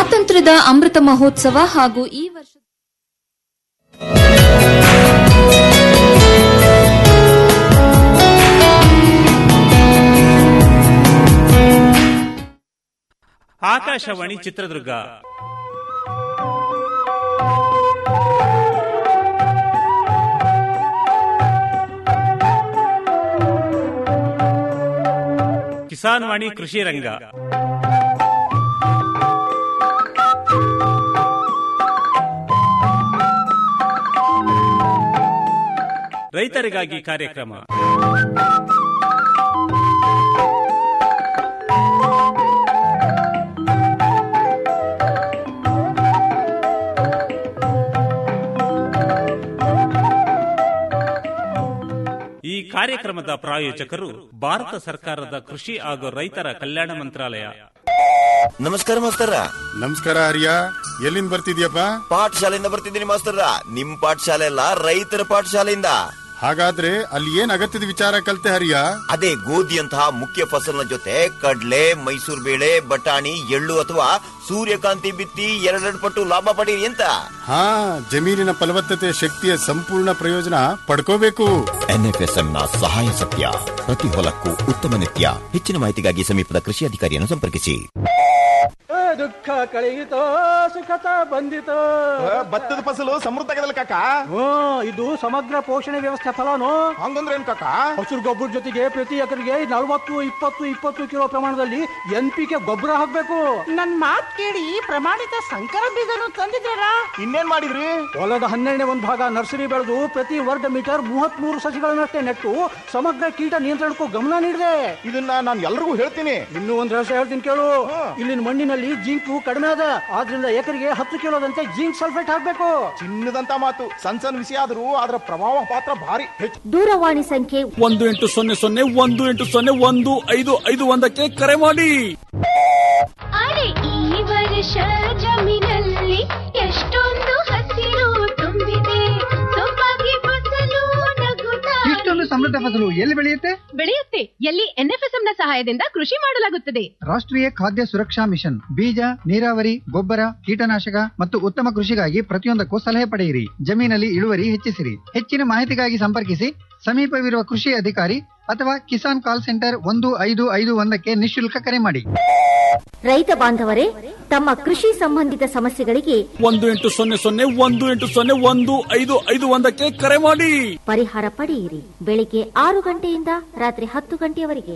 ಸ್ವಾತಂತ್ರ್ಯದ ಅಮೃತ ಮಹೋತ್ಸವ ಹಾಗೂ ಈ ವರ್ಷ ಆಕಾಶವಾಣಿ ಚಿತ್ರದುರ್ಗ ಕಿಸಾನ್ ವಾಣಿ ಕೃಷಿ ರಂಗ ರೈತರಿಗಾಗಿ ಕಾರ್ಯಕ್ರಮ ಈ ಕಾರ್ಯಕ್ರಮದ ಪ್ರಾಯೋಜಕರು ಭಾರತ ಸರ್ಕಾರದ ಕೃಷಿ ಹಾಗೂ ರೈತರ ಕಲ್ಯಾಣ ಮಂತ್ರಾಲಯ ನಮಸ್ಕಾರ ಮಾಸ್ತರ ನಮಸ್ಕಾರ ಹರಿಯ ಎಲ್ಲಿಂದ ಬರ್ತಿದ್ಯಪ್ಪ ಪಾಠಶಾಲೆಯಿಂದ ಬರ್ತಿದ್ದೀನಿ ಮಾಸ್ತರ ನಿಮ್ ಪಾಠಶಾಲೆ ಅಲ್ಲ ರೈತರ ಪಾಠಶಾಲೆಯಿಂದ ಹಾಗಾದ್ರೆ ಅಲ್ಲಿ ಏನ್ ಅಗತ್ಯದ ವಿಚಾರ ಕಲ್ತೆ ಹರಿಯ ಅದೇ ಗೋಧಿಯಂತಹ ಮುಖ್ಯ ಫಸಲಿನ ಜೊತೆ ಕಡ್ಲೆ ಮೈಸೂರು ಬೇಳೆ ಬಟಾಣಿ ಎಳ್ಳು ಅಥವಾ ಸೂರ್ಯಕಾಂತಿ ಬಿತ್ತಿ ಎರಡೆರಡು ಪಟ್ಟು ಲಾಭ ಪಡೀರಿ ಅಂತ ಹಾ ಜಮೀನಿನ ಫಲವತ್ತತೆ ಶಕ್ತಿಯ ಸಂಪೂರ್ಣ ಪ್ರಯೋಜನ ಪಡ್ಕೋಬೇಕು ಎನ್ಎಫ್ಎಸ್ಎಂ ನ ಸಹಾಯ ಸತ್ಯ ಪ್ರತಿ ಹೊಲಕ್ಕೂ ಉತ್ತಮ ನಿತ್ಯ ಹೆಚ್ಚಿನ ಮಾಹಿತಿಗಾಗಿ ಸಮೀಪದ ಕೃಷಿ ಅಧಿಕಾರಿಯನ್ನು ಸಂಪರ್ಕಿಸಿ ದುಃಖ ಕಳೆಯಿತೋ ಸುಖತ ಬಂದಿತೋ ಭತ್ತದ ಫಸಲು ಸಮೃದ್ಧ ಆಗದಲ್ಲ ಕಾಕ ಹ್ಮ್ ಇದು ಸಮಗ್ರ ಪೋಷಣೆ ವ್ಯವಸ್ಥೆ ಫಲನು ಹಂಗಂದ್ರೆ ಏನ್ ಕಾಕ ಹಸಿರು ಗೊಬ್ಬರ ಜೊತೆಗೆ ಪ್ರತಿ ಎಕರೆಗೆ ನಲವತ್ತು ಇಪ್ಪತ್ತು ಇಪ್ಪತ್ತು ಕಿಲೋ ಪ್ರಮಾಣದಲ್ಲಿ ಎನ್ ಪಿ ಕೆ ಗೊಬ್ಬರ ಹಾಕ್ಬೇಕು ನನ್ ಮಾತ್ ಕೇಳಿ ಪ್ರಮಾಣಿತ ಸಂಕರ ಬೀಜನು ತಂದಿದ್ದೀರಾ ಇನ್ನೇನ್ ಮಾಡಿದ್ರಿ ಹೊಲದ ಹನ್ನೆರಡನೇ ಒಂದು ಭಾಗ ನರ್ಸರಿ ಬೆಳೆದು ಪ್ರತಿ ವರ್ಗ ಮೀಟರ್ ಮೂವತ್ತ್ ಮೂರು ಸಸಿಗಳನ್ನಷ್ಟೇ ನೆಟ್ಟು ಸಮಗ್ರ ಕೀಟ ನಿಯಂತ್ರಣಕ್ಕೂ ಗಮನ ನೀಡಿದೆ ಇದನ್ನ ನಾನು ಎಲ್ರಿಗೂ ಹೇಳ್ತೀನಿ ಇನ್ನೂ ಒಂದ್ ರಹಸ್ಯ ಹೇಳ್ತೀನಿ ಕೇಳು ಇಲ್ಲಿನ ಮಣ್ಣಿನಲ್ಲಿ ಜಿಂಕು ಕಡಿಮೆ ಅದ ಆದ್ರಿಂದ ಎಕರೆಗೆ ಹತ್ತು ಕಿಲೋದಂತೆ ಜಿಂಕ್ ಸಲ್ಫೇಟ್ ಹಾಕ್ಬೇಕು ಚಿನ್ನದಂತ ಮಾತು ಸಣ್ಣ ಸಣ್ಣ ವಿಷಯ ಆದ್ರೂ ಅದರ ಪ್ರಭಾವ ಪಾತ್ರ ಭಾರಿ ಹೆಚ್ಚು ದೂರವಾಣಿ ಸಂಖ್ಯೆ ಒಂದು ಎಂಟು ಸೊನ್ನೆ ಸೊನ್ನೆ ಒಂದು ಎಂಟು ಸೊನ್ನೆ ಒಂದು ಐದು ಐದು ಒಂದಕ್ಕೆ ಕರೆ ಮಾಡಿ ಅರೆ ಈ ವರ್ಷ ಜಮೀನಲ್ಲಿ ಎಷ್ಟೊಂದು ಹಸಿರು ತುಂಬಿದೆ ಸೊಬಗೆ ಫಸಲು ನಗುತ್ತಾ ಇಷ್ಟೊಂದು ಸಮೃದ್ಧ ಫಸಲು ಎಲ್ಲಿ ಬೆಳೆಯುತ್ತೆ ಬೆಳೆಯುತ್ತೆ ಎಲ್ಲಿ ಎನ್ಎಫ್ಎಸ್ಎಂ ನ ಸಹಾಯದಿಂದ ಕೃಷಿ ಮಾಡಲಾಗುತ್ತದೆ ರಾಷ್ಟ್ರೀಯ ಖಾದ್ಯ ಸುರಕ್ಷಾ ಮಿಷನ್ ಬೀಜ ನೀರಾವರಿ ಗೊಬ್ಬರ ಕೀಟನಾಶಕ ಮತ್ತು ಉತ್ತಮ ಕೃಷಿಗಾಗಿ ಪ್ರತಿಯೊಂದಕ್ಕೂ ಸಲಹೆ ಪಡೆಯಿರಿ ಜಮೀನಲ್ಲಿ ಇಳುವರಿ ಹೆಚ್ಚಿಸಿರಿ ಹೆಚ್ಚಿನ ಮಾಹಿತಿಗಾಗಿ ಸಂಪರ್ಕಿಸಿ ಸಮೀಪವಿರುವ ಕೃಷಿ ಅಧಿಕಾರಿ ಅಥವಾ ಕಿಸಾನ್ ಕಾಲ್ ಸೆಂಟರ್ ಒಂದು ಐದು ಐದು ಒಂದಕ್ಕೆ ನಿಶುಲ್ಕ ಕರೆ ಮಾಡಿ ರೈತ ಬಾಂಧವರೇ ತಮ್ಮ ಕೃಷಿ ಸಂಬಂಧಿತ ಸಮಸ್ಯೆಗಳಿಗೆ ಒಂದು ಎಂಟು ಸೊನ್ನೆ ಸೊನ್ನೆ ಒಂದು ಎಂಟು ಸೊನ್ನೆ ಒಂದು ಐದು ಐದು ಒಂದಕ್ಕೆ ಕರೆ ಮಾಡಿ ಪರಿಹಾರ ಪಡೆಯಿರಿ ಬೆಳಿಗ್ಗೆ ಆರು ಗಂಟೆಯಿಂದ ರಾತ್ರಿ ಹತ್ತು ಗಂಟೆಯವರೆಗೆ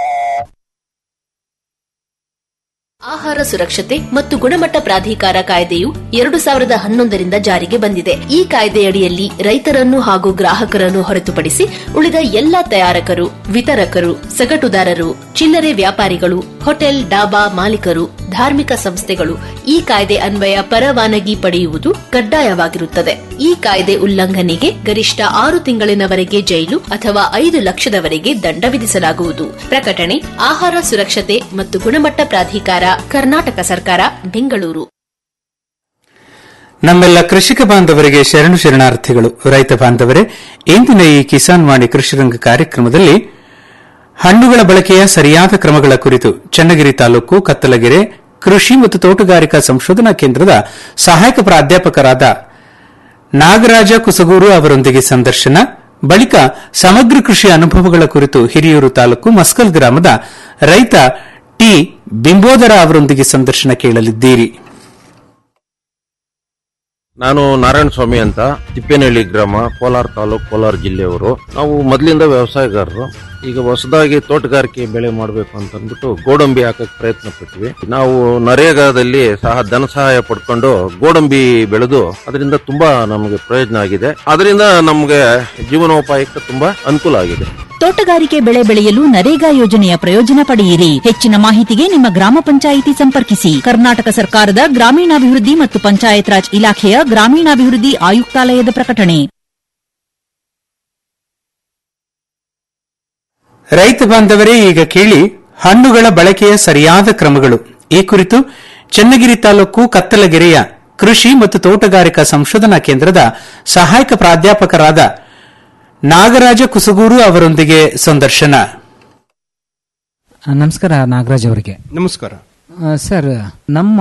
ಆಹಾರ ಸುರಕ್ಷತೆ ಮತ್ತು ಗುಣಮಟ್ಟ ಪ್ರಾಧಿಕಾರ ಕಾಯ್ದೆಯು ಎರಡು ಸಾವಿರದ ಹನ್ನೊಂದರಿಂದ ಜಾರಿಗೆ ಬಂದಿದೆ ಈ ಕಾಯ್ದೆಯಡಿಯಲ್ಲಿ ರೈತರನ್ನು ಹಾಗೂ ಗ್ರಾಹಕರನ್ನು ಹೊರತುಪಡಿಸಿ ಉಳಿದ ಎಲ್ಲಾ ತಯಾರಕರು ವಿತರಕರು ಸಗಟುದಾರರು ಚಿಲ್ಲರೆ ವ್ಯಾಪಾರಿಗಳು ಹೋಟೆಲ್ ಡಾಬಾ ಮಾಲೀಕರು ಧಾರ್ಮಿಕ ಸಂಸ್ಥೆಗಳು ಈ ಕಾಯ್ದೆ ಅನ್ವಯ ಪರವಾನಗಿ ಪಡೆಯುವುದು ಕಡ್ಡಾಯವಾಗಿರುತ್ತದೆ ಈ ಕಾಯ್ದೆ ಉಲ್ಲಂಘನೆಗೆ ಗರಿಷ್ಠ ಆರು ತಿಂಗಳಿನವರೆಗೆ ಜೈಲು ಅಥವಾ ಐದು ಲಕ್ಷದವರೆಗೆ ದಂಡ ವಿಧಿಸಲಾಗುವುದು ಪ್ರಕಟಣೆ ಆಹಾರ ಸುರಕ್ಷತೆ ಮತ್ತು ಗುಣಮಟ್ಟ ಪ್ರಾಧಿಕಾರ ಕರ್ನಾಟಕ ಸರ್ಕಾರ ಬೆಂಗಳೂರು ನಮ್ಮೆಲ್ಲ ಕೃಷಿಕ ಬಾಂಧವರಿಗೆ ಶರಣು ಶರಣಾರ್ಥಿಗಳು ರೈತ ಬಾಂಧವರೇ ಇಂದಿನ ಈ ಕಿಸಾನ್ ವಾಣಿ ಕೃಷಿರಂಗ ಕಾರ್ಯಕ್ರಮದಲ್ಲಿ ಹಣ್ಣುಗಳ ಬಳಕೆಯ ಸರಿಯಾದ ಕ್ರಮಗಳ ಕುರಿತು ಚನ್ನಗಿರಿ ತಾಲೂಕು ಕತ್ತಲಗೆರೆ ಕೃಷಿ ಮತ್ತು ತೋಟಗಾರಿಕಾ ಸಂಶೋಧನಾ ಕೇಂದ್ರದ ಸಹಾಯಕ ಪ್ರಾಧ್ಯಾಪಕರಾದ ನಾಗರಾಜ ಕುಸಗೂರು ಅವರೊಂದಿಗೆ ಸಂದರ್ಶನ ಬಳಿಕ ಸಮಗ್ರ ಕೃಷಿ ಅನುಭವಗಳ ಕುರಿತು ಹಿರಿಯೂರು ತಾಲೂಕು ಮಸ್ಕಲ್ ಗ್ರಾಮದ ರೈತ ಟಿ ಬಿಂಬೋದರ ಅವರೊಂದಿಗೆ ಸಂದರ್ಶನ ಕೇಳಲಿದ್ದೀರಿ ನಾನು ನಾರಾಯಣ ಸ್ವಾಮಿ ಅಂತ ತಿಪ್ಪೇನಹಳ್ಳಿ ಗ್ರಾಮ ಕೋಲಾರ ತಾಲೂಕು ಕೋಲಾರ ಜಿಲ್ಲೆಯವರು ನಾವು ಮೊದಲಿಂದ ವ್ಯವಸಾಯಗಾರರು ಈಗ ಹೊಸದಾಗಿ ತೋಟಗಾರಿಕೆ ಬೆಳೆ ಮಾಡಬೇಕು ಅಂತ ಅಂದ್ಬಿಟ್ಟು ಗೋಡಂಬಿ ಹಾಕಕ್ ಪ್ರಯತ್ನ ಪಟ್ವಿ ನಾವು ನರೇಗಾದಲ್ಲಿ ಸಹ ಧನ ಸಹಾಯ ಪಡ್ಕೊಂಡು ಗೋಡಂಬಿ ಬೆಳೆದು ಅದರಿಂದ ತುಂಬಾ ನಮಗೆ ಪ್ರಯೋಜನ ಆಗಿದೆ ಅದರಿಂದ ನಮಗೆ ಜೀವನೋಪಾಯಕ್ಕೆ ತುಂಬಾ ಅನುಕೂಲ ಆಗಿದೆ ತೋಟಗಾರಿಕೆ ಬೆಳೆ ಬೆಳೆಯಲು ನರೇಗಾ ಯೋಜನೆಯ ಪ್ರಯೋಜನ ಪಡೆಯಿರಿ ಹೆಚ್ಚಿನ ಮಾಹಿತಿಗೆ ನಿಮ್ಮ ಗ್ರಾಮ ಪಂಚಾಯಿತಿ ಸಂಪರ್ಕಿಸಿ ಕರ್ನಾಟಕ ಸರ್ಕಾರದ ಗ್ರಾಮೀಣಾಭಿವೃದ್ಧಿ ಮತ್ತು ಪಂಚಾಯತ್ ರಾಜ್ ಇಲಾಖೆಯ ಗ್ರಾಮೀಣಾಭಿವೃದ್ಧಿ ಆಯುಕ್ತಾಲಯದ ಪ್ರಕಟಣೆ ರೈತ ಬಾಂಧವರೇ ಈಗ ಕೇಳಿ ಹಣ್ಣುಗಳ ಬಳಕೆಯ ಸರಿಯಾದ ಕ್ರಮಗಳು ಈ ಕುರಿತು ಚನ್ನಗಿರಿ ತಾಲೂಕು ಕತ್ತಲಗೆರೆಯ ಕೃಷಿ ಮತ್ತು ತೋಟಗಾರಿಕಾ ಸಂಶೋಧನಾ ಕೇಂದ್ರದ ಸಹಾಯಕ ಪ್ರಾಧ್ಯಾಪಕರಾದ ನಾಗರಾಜ ಕುಸುಗೂರು ಅವರೊಂದಿಗೆ ಸಂದರ್ಶನ ನಮಸ್ಕಾರ ನಾಗರಾಜ್ ಅವರಿಗೆ ನಮಸ್ಕಾರ ಆ, ಸರ್ ನಮ್ಮ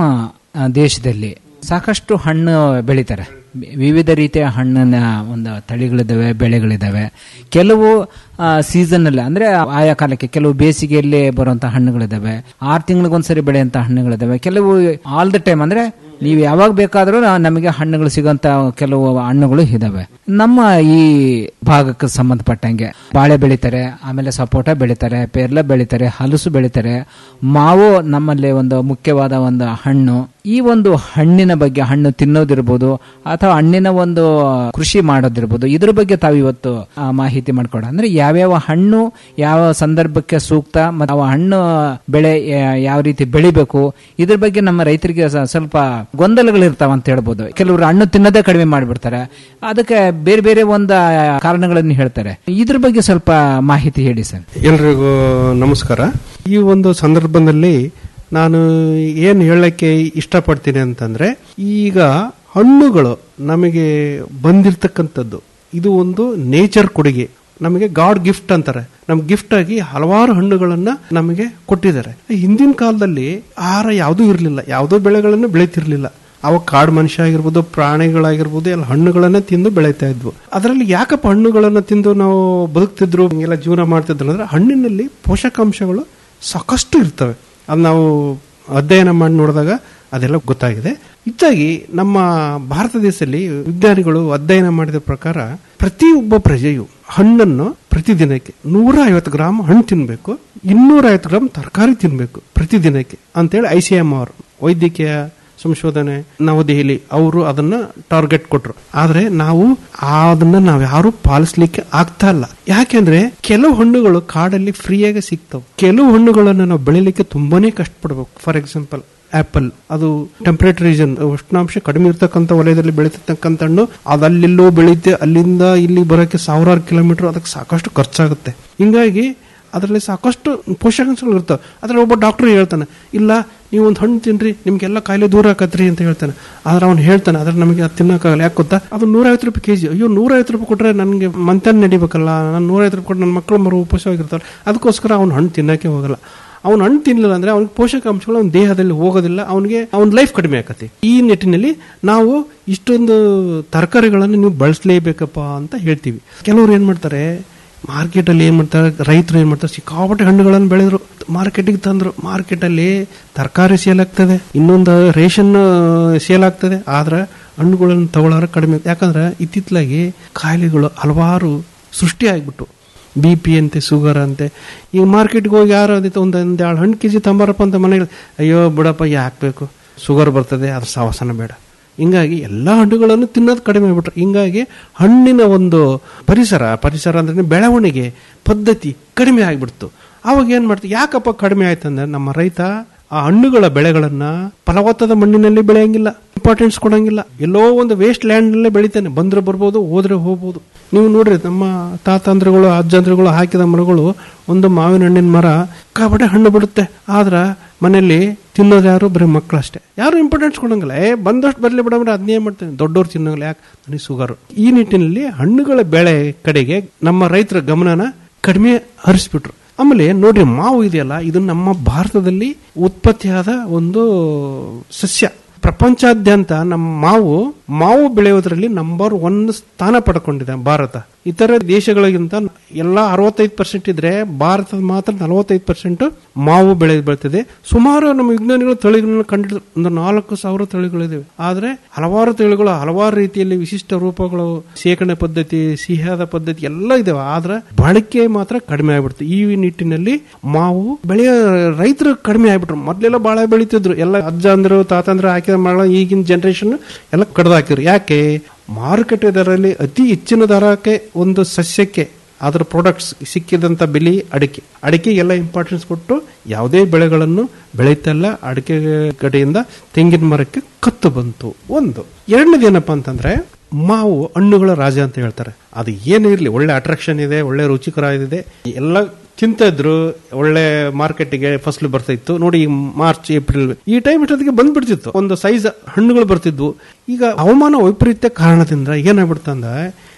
ಆ, ದೇಶದಲ್ಲಿ ಸಾಕಷ್ಟು ಹಣ್ಣು ಬೆಳೀತಾರೆ ವಿ- ವಿವಿಧ ರೀತಿಯ ಹಣ್ಣಿನ ಒಂದು ತಳಿಗಳಿದ್ದಾವೆ ಬೆಳೆಗಳಿದ್ದಾವೆ ಕೆಲವು ಸೀಸನ್ನಲ್ಲಿ ಅಂದ್ರೆ ಆಯಾ ಕಾಲಕ್ಕೆ ಕೆಲವು ಬೇಸಿಗೆಯಲ್ಲಿ ಬರುವಂತಹ ಹಣ್ಣುಗಳಿದ್ದಾವೆ ಆರು ತಿಂಗಳಿಗೊಂದ್ಸರಿ ಬೆಳೆಯುವಂತ ಹಣ್ಣುಗಳಿದ್ದಾವೆ ಕೆಲವು ಆಲ್ ದ ಟೈಮ್ ಅಂದ್ರೆ ನೀವು ಯಾವಾಗ ಬೇಕಾದರೂ ನಮಗೆ ಹಣ್ಣುಗಳು ಸಿಗೋಂತ ಕೆಲವು ಹಣ್ಣುಗಳು ಇದಾವೆ ನಮ್ಮ ಈ ಭಾಗಕ್ಕೆ ಸಂಬಂಧಪಟ್ಟಂಗೆ ಬಾಳೆ ಬೆಳಿತಾರೆ ಆಮೇಲೆ ಸಪೋಟ ಬೆಳಿತಾರೆ ಪೇರ್ಲೆ ಬೆಳಿತಾರೆ ಹಲಸು ಬೆಳಿತಾರೆ ಮಾವು ನಮ್ಮಲ್ಲಿ ಒಂದು ಮುಖ್ಯವಾದ ಒಂದು ಹಣ್ಣು ಈ ಒಂದು ಹಣ್ಣಿನ ಬಗ್ಗೆ ಹಣ್ಣು ತಿನ್ನೋದಿರ್ಬೋದು ಅಥವಾ ಹಣ್ಣಿನ ಒಂದು ಕೃಷಿ ಮಾಡೋದಿರ್ಬೋದು ಇದ್ರ ಬಗ್ಗೆ ತಾವು ಇವತ್ತು ಆ, ಮಾಹಿತಿ ಮಾಡ್ಕೊಡ ಅಂದ್ರೆ ಯಾವ್ಯಾವ ಹಣ್ಣು ಯಾವ ಸಂದರ್ಭಕ್ಕೆ ಸೂಕ್ತ ಮತ್ತು ಅವ ಹಣ್ಣು ಬೆಳೆ ಯಾ- ಯಾವ ರೀತಿ ಬೆಳಿಬೇಕು ಇದ್ರ ಬಗ್ಗೆ ನಮ್ಮ ರೈತರಿಗೆ ಸ- ಸ್ವಲ್ಪ ಗೊಂದಲಗಳಿರ್ತಾವ ಅಂತ ಹೇಳ್ಬೋದು ಕೆಲವರು ಹಣ್ಣು ತಿನ್ನೋದೇ ಕಡಿಮೆ ಮಾಡಿಬಿಡ್ತಾರೆ ಅದಕ್ಕೆ ಬೇರೆ ಬೇರೆ ಒಂದು ಕಾರಣಗಳನ್ನು ಹೇಳ್ತಾರೆ ಇದ್ರ ಬಗ್ಗೆ ಸ್ವಲ್ಪ ಮಾಹಿತಿ ಹೇಳಿ ಸರ್ ಎಲ್ರಿಗೂ ನಮಸ್ಕಾರ ಈ ಒಂದು ಸಂದರ್ಭದಲ್ಲಿ ನಾನು ಏನು ಹೇಳಕ್ಕೆ ಇಷ್ಟಪಡ್ತೀನಿ ಅಂತಂದ್ರೆ ಈಗ ಹಣ್ಣುಗಳು ನಮಗೆ ಬಂದಿರತಕ್ಕಂಥದ್ದು ಇದು ಒಂದು ನೇಚರ್ ಕೊಡುಗೆ ನಮಗೆ ಗಾಡ್ ಗಿಫ್ಟ್ ಅಂತಾರೆ ನಮ್ ಗಿಫ್ಟ್ ಆಗಿ ಹಲವಾರು ಹಣ್ಣುಗಳನ್ನ ನಮಗೆ ಕೊಟ್ಟಿದ್ದಾರೆ ಹಿಂದಿನ ಕಾಲದಲ್ಲಿ ಆಹಾರ ಯಾವುದೂ ಇರಲಿಲ್ಲ ಯಾವುದೋ ಬೆಳೆಗಳನ್ನು ಬೆಳೀತಿರ್ಲಿಲ್ಲ ಅವಾಗ ಕಾಡು ಮನುಷ್ಯ ಆಗಿರ್ಬೋದು ಪ್ರಾಣಿಗಳಾಗಿರ್ಬೋದು ಎಲ್ಲ ಹಣ್ಣುಗಳನ್ನ ತಿಂದು ಬೆಳೀತಾ ಇದ್ವು ಅದರಲ್ಲಿ ಯಾಕಪ್ಪ ಹಣ್ಣುಗಳನ್ನ ತಿಂದು ನಾವು ಬದುಕ್ತಿದ್ರು ಹಿಂಗೆಲ್ಲ ಜೀವನ ಮಾಡ್ತಿದ್ರು ಅಂದ್ರೆ ಹಣ್ಣಿನಲ್ಲಿ ಪೋಷಕಾಂಶಗಳು ಸಾಕಷ್ಟು ಇರ್ತವೆ ಅದು ನಾವು ಅಧ್ಯಯನ ಮಾಡಿ ನೋಡಿದಾಗ ಅದೆಲ್ಲ ಗೊತ್ತಾಗಿದೆ ಹೆಚ್ಚಾಗಿ ನಮ್ಮ ಭಾರತ ದೇಶದಲ್ಲಿ ವಿಜ್ಞಾನಿಗಳು ಅಧ್ಯಯನ ಮಾಡಿದ ಪ್ರಕಾರ ಪ್ರತಿಯೊಬ್ಬ ಪ್ರಜೆಯು ಹಣ್ಣನ್ನು ಪ್ರತಿದಿನಕ್ಕೆ ನೂರ ಐವತ್ತು ಗ್ರಾಮ್ ಹಣ್ಣು ತಿನ್ಬೇಕು ಇನ್ನೂರ ಐವತ್ತು ಗ್ರಾಮ್ ತರಕಾರಿ ತಿನ್ಬೇಕು ಪ್ರತಿದಿನಕ್ಕೆ ಅಂತೇಳಿ ಐ ಸಿ ಎಂ ಅವರು ವೈದ್ಯಕೀಯ ಸಂಶೋಧನೆ ನವದೆಹಲಿ ಅವರು ಅದನ್ನ ಟಾರ್ಗೆಟ್ ಕೊಟ್ರು ಆದ್ರೆ ನಾವು ಅದನ್ನ ನಾವ್ ಯಾರು ಪಾಲಿಸ್ಲಿಕ್ಕೆ ಆಗ್ತಾ ಇಲ್ಲ ಯಾಕೆಂದ್ರೆ ಕೆಲವು ಹಣ್ಣುಗಳು ಕಾಡಲ್ಲಿ ಫ್ರೀಯಾಗಿ ಸಿಗ್ತವೆ ಕೆಲವು ಹಣ್ಣುಗಳನ್ನು ನಾವು ಬೆಳಿಲಿಕ್ಕೆ ತುಂಬಾನೇ ಕಷ್ಟಪಡ್ಬೇಕು ಫಾರ್ ಎಕ್ಸಾಂಪಲ್ ಆಪಲ್ ಅದು ಟೆಂಪರೇಟ್ ರೀಜನ್ ಉಷ್ಣಾಂಶ ಕಡಿಮೆ ಇರ್ತಕ್ಕಂಥ ವಲಯದಲ್ಲಿ ಬೆಳೀತಕ್ಕಂಥ ಹಣ್ಣು ಅದು ಅಲ್ಲೆಲ್ಲೋ ಬೆಳೀತೆ ಅಲ್ಲಿಂದ ಇಲ್ಲಿ ಬರೋಕೆ ಸಾವಿರಾರು ಕಿಲೋಮೀಟರ್ ಅದಕ್ಕೆ ಸಾಕಷ್ಟು ಖರ್ಚಾಗುತ್ತೆ ಹಿಂಗಾಗಿ ಅದರಲ್ಲಿ ಸಾಕಷ್ಟು ಪೋಷಕಾಂಶಗಳು ಇರ್ತವೆ ಅದ್ರಲ್ಲಿ ಒಬ್ಬ ಡಾಕ್ಟರ್ ಹೇಳ್ತಾನೆ ಇಲ್ಲ ನೀವು ಒಂದು ಹಣ್ಣು ತಿನ್ರಿ ನಿಮ್ಗೆಲ್ಲ ಕಾಯಿಲೆ ದೂರ ಆಕತ್ರಿ ಅಂತ ಹೇಳ್ತಾನೆ ಆದ್ರೆ ಅವ್ನು ಹೇಳ್ತಾನೆ ಅದ್ರ ನಮಗೆ ಅದು ತಿನ್ನೋಕ್ಕಾಗಲ್ಲ ಯಾಕೆ ಗೊತ್ತಾ ಅದು ನೂರೈವತ್ತು ರೂಪಾಯಿ ಕೆಜಿ ಅಯ್ಯೋ ನೂರೈವತ್ತು ರೂಪಾಯಿ ಕೊಟ್ರೆ ನನಗೆ ಮಂತನ್ ನಡಿಬೇಕಲ್ಲ ನಾನು ನೂರೈವತ್ತು ರೂಪಾಯಿ ಕೊಟ್ಟು ನನ್ನ ಮಕ್ಕಳು ಮರು ಉಪವಾಸವಾಗಿರ್ತಾರೆ ಅದಕ್ಕೋಸ್ಕರ ಅವ್ನು ಹಣ್ಣು ತಿನ್ನಕ್ಕೆ ಹೋಗಲ್ಲ ಅವ್ನು ಹಣ್ಣು ತಿನ್ನಲಿಲ್ಲ ಅಂದ್ರೆ ಅವ್ನಿಗೆ ಪೋಷಕಾಂಶಗಳು ಅವ್ನ ದೇಹದಲ್ಲಿ ಹೋಗೋದಿಲ್ಲ ಅವನಿಗೆ ಅವ್ನ ಲೈಫ್ ಕಡಿಮೆ ಆಕತಿ ಈ ನಿಟ್ಟಿನಲ್ಲಿ ನಾವು ಇಷ್ಟೊಂದು ತರಕಾರಿಗಳನ್ನು ನೀವು ಬಳಸಲೇಬೇಕಪ್ಪ ಅಂತ ಹೇಳ್ತೀವಿ ಕೆಲವರು ಏನ್ ಮಾಡ್ತಾರೆ ಮಾರ್ಕೆಟ್ ಅಲ್ಲಿ ಏನ್ ಮಾಡ್ತಾರೆ ರೈತರು ಏನ್ ಮಾಡ್ತಾರೆ ಸಿಕ್ಕಾಪಟ್ಟೆ ಹಣ್ಣುಗಳನ್ನು ಬೆಳೆದ್ರು ಮಾರ್ಕೆಟಿಗೆ ತಂದ್ರು ಮಾರ್ಕೆಟ್ ಅಲ್ಲಿ ತರಕಾರಿ ಸೇಲ್ ಆಗ್ತದೆ ಇನ್ನೊಂದು ರೇಷನ್ ಸೇಲ್ ಆಗ್ತದೆ ಆದ್ರೆ ಹಣ್ಣುಗಳನ್ನು ತಗೊಳ್ಳೋರು ಕಡಿಮೆ ಯಾಕಂದ್ರೆ ಇತ್ತಿತ್ತಲಾಗಿ ಕಾಯಿಲೆಗಳು ಹಲವಾರು ಸೃಷ್ಟಿ ಆಗ್ಬಿಟ್ಟು ಬಿ ಪಿ ಅಂತೆ ಶುಗರ್ ಅಂತೆ ಈಗ ಮಾರ್ಕೆಟ್ಗೆ ಹೋಗಿ ಯಾರು ಅದಿತ್ತು ಒಂದು ಒಂದು ಎರಡು ಹಣ್ಣು ಕೆ ಜಿ ತಂಬಾರಪ್ಪ ಅಂತ ಮನೆಗೆ ಅಯ್ಯೋ ಬಿಡಪ್ಪ ಯಾಕೆ ಬೇಕು ಶುಗರ್ ಬರ್ತದೆ ಅದ್ರ ಸಾವಸನ ಬೇಡ ಹಿಂಗಾಗಿ ಎಲ್ಲ ಹಣ್ಣುಗಳನ್ನು ತಿನ್ನೋದು ಕಡಿಮೆ ಆಗ್ಬಿಟ್ರು ಹಿಂಗಾಗಿ ಹಣ್ಣಿನ ಒಂದು ಪರಿಸರ ಪರಿಸರ ಅಂದ್ರೆ ಬೆಳವಣಿಗೆ ಪದ್ಧತಿ ಕಡಿಮೆ ಆಗಿಬಿಡ್ತು ಅವಾಗ ಏನ್ ಮಾಡ್ತೀವಿ ಯಾಕಪ್ಪ ಕಡಿಮೆ ಆಯ್ತಂದ್ರೆ ನಮ್ಮ ರೈತ ಆ ಹಣ್ಣುಗಳ ಬೆಳೆಗಳನ್ನ ಫಲವತ್ತಾದ ಮಣ್ಣಿನಲ್ಲಿ ಬೆಳೆಯಂಗಿಲ್ಲ ಇಂಪಾರ್ಟೆನ್ಸ್ ಕೊಡಂಗಿಲ್ಲ ಎಲ್ಲೋ ಒಂದು ವೇಸ್ಟ್ ಲ್ಯಾಂಡ್ ನಲ್ಲೇ ಬೆಳಿತಾನೆ ಬಂದ್ರೆ ಬರ್ಬೋದು ಹೋದ್ರೆ ಹೋಗ್ಬೋದು ನೀವು ನೋಡ್ರಿ ನಮ್ಮ ತಾತಂದ್ರಗಳು ಅಜ್ಜಂದ್ರಗಳು ಹಾಕಿದ ಮರಗಳು ಒಂದು ಮಾವಿನ ಹಣ್ಣಿನ ಮರ ಕಾಬಡೆ ಹಣ್ಣು ಬಿಡುತ್ತೆ ಆದ್ರ ಮನೆಯಲ್ಲಿ ತಿನ್ನೋದು ಯಾರು ಬರೀ ಮಕ್ಕಳು ಅಷ್ಟೇ ಯಾರು ಇಂಪಾರ್ಟೆನ್ಸ್ ಕೊಡಂಗಿಲ್ಲ ಏ ಬಂದಷ್ಟು ಬರ್ಲಿ ಬಿಡಂದ್ರೆ ಅದನ್ನೇ ಮಾಡ್ತೇನೆ ದೊಡ್ಡವ್ರು ತಿನ್ನೋಂಗಿಲ್ಲ ಯಾಕೆ ನನಗೆ ಶುಗರ್ ಈ ನಿಟ್ಟಿನಲ್ಲಿ ಹಣ್ಣುಗಳ ಬೆಳೆ ಕಡೆಗೆ ನಮ್ಮ ರೈತರ ಗಮನನ ಕಡಿಮೆ ಹರಿಸ್ಬಿಟ್ರು ಆಮೇಲೆ ನೋಡ್ರಿ ಮಾವು ಇದೆಯಲ್ಲ ಇದು ನಮ್ಮ ಭಾರತದಲ್ಲಿ ಉತ್ಪತ್ತಿಯಾದ ಒಂದು ಸಸ್ಯ ಪ್ರಪಂಚಾದ್ಯಂತ ನಮ್ಮ ಮಾವು ಮಾವು ಬೆಳೆಯೋದ್ರಲ್ಲಿ ನಂಬರ್ ಒನ್ ಸ್ಥಾನ ಪಡ್ಕೊಂಡಿದೆ ಭಾರತ ಇತರ ದೇಶಗಳಿಗಿಂತ ಎಲ್ಲ ಅರವತ್ತೈದು ಪರ್ಸೆಂಟ್ ಇದ್ರೆ ಭಾರತದ ಮಾತ್ರ ನಲವತ್ತೈದು ಪರ್ಸೆಂಟ್ ಮಾವು ಬೆಳೆ ಬೆಳ್ತಿದೆ ಸುಮಾರು ನಮ್ಮ ವಿಜ್ಞಾನಿಗಳು ತಳಿಗಳನ್ನು ಕಂಡು ಒಂದು ನಾಲ್ಕು ಸಾವಿರ ತಳಿಗಳಿವೆ ಆದ್ರೆ ಹಲವಾರು ತಳಿಗಳು ಹಲವಾರು ರೀತಿಯಲ್ಲಿ ವಿಶಿಷ್ಟ ರೂಪಗಳು ಶೇಖರಣೆ ಪದ್ಧತಿ ಸಿಹಿಯಾದ ಪದ್ಧತಿ ಎಲ್ಲ ಇದಾವೆ ಆದ್ರೆ ಬಳಕೆ ಮಾತ್ರ ಕಡಿಮೆ ಆಗ್ಬಿಡ್ತು ಈ ನಿಟ್ಟಿನಲ್ಲಿ ಮಾವು ಬೆಳೆಯ ರೈತರು ಕಡಿಮೆ ಆಗ್ಬಿಟ್ರು ಮೊದ್ಲೆಲ್ಲ ಬಾಳೆ ಬೆಳಿತಿದ್ರು ಎಲ್ಲ ಅಜ್ಜ ಅಂದ್ರು ತಾತಂದ್ರು ಹಾಕಿದ ಮಳ ಈಗಿನ ಜನರೇಷನ್ ಎಲ್ಲ ಕಡ್ದು ಹಾಕಿದ್ರು ಯಾಕೆ ಮಾರುಕಟ್ಟೆ ದರದಲ್ಲಿ ಅತಿ ಹೆಚ್ಚಿನ ದರಕ್ಕೆ ಒಂದು ಸಸ್ಯಕ್ಕೆ ಅದರ ಪ್ರಾಡಕ್ಟ್ಸ್ ಸಿಕ್ಕಿದಂತ ಬೆಲೆ ಅಡಿಕೆ ಅಡಿಕೆಗೆಲ್ಲ ಇಂಪಾರ್ಟೆನ್ಸ್ ಕೊಟ್ಟು ಯಾವುದೇ ಬೆಳೆಗಳನ್ನು ಬೆಳೀತಲ್ಲ ಅಡಿಕೆ ಕಡೆಯಿಂದ ತೆಂಗಿನ ಮರಕ್ಕೆ ಕತ್ತು ಬಂತು ಒಂದು ಎರಡನೇದು ಏನಪ್ಪಾ ಅಂತಂದ್ರೆ ಮಾವು ಹಣ್ಣುಗಳ ರಾಜ ಅಂತ ಹೇಳ್ತಾರೆ ಅದು ಏನೇ ಇರಲಿ ಒಳ್ಳೆ ಅಟ್ರಾಕ್ಷನ್ ಇದೆ ಒಳ್ಳೆ ರುಚಿಕರ ಇದೆ ಎಲ್ಲ ತಿಂತ ಇದ್ರು ಒಳ್ಳೆ ಮಾರ್ಕೆಟ್ಗೆ ಫಸಲು ಬರ್ತಾ ಇತ್ತು ನೋಡಿ ಈ ಮಾರ್ಚ್ ಏಪ್ರಿಲ್ ಈ ಟೈಮ್ ಇಷ್ಟೊತ್ತಿಗೆ ಬಂದ್ಬಿಡ್ತಿತ್ತು ಒಂದು ಸೈಜ್ ಹಣ್ಣುಗಳು ಬರ್ತಿದ್ವು ಈಗ ಹವಾಮಾನ ವೈಪರೀತ್ಯ ಕಾರಣದಿಂದ ಏನಾಗ್ಬಿಡ್ತಂದ್ರೆ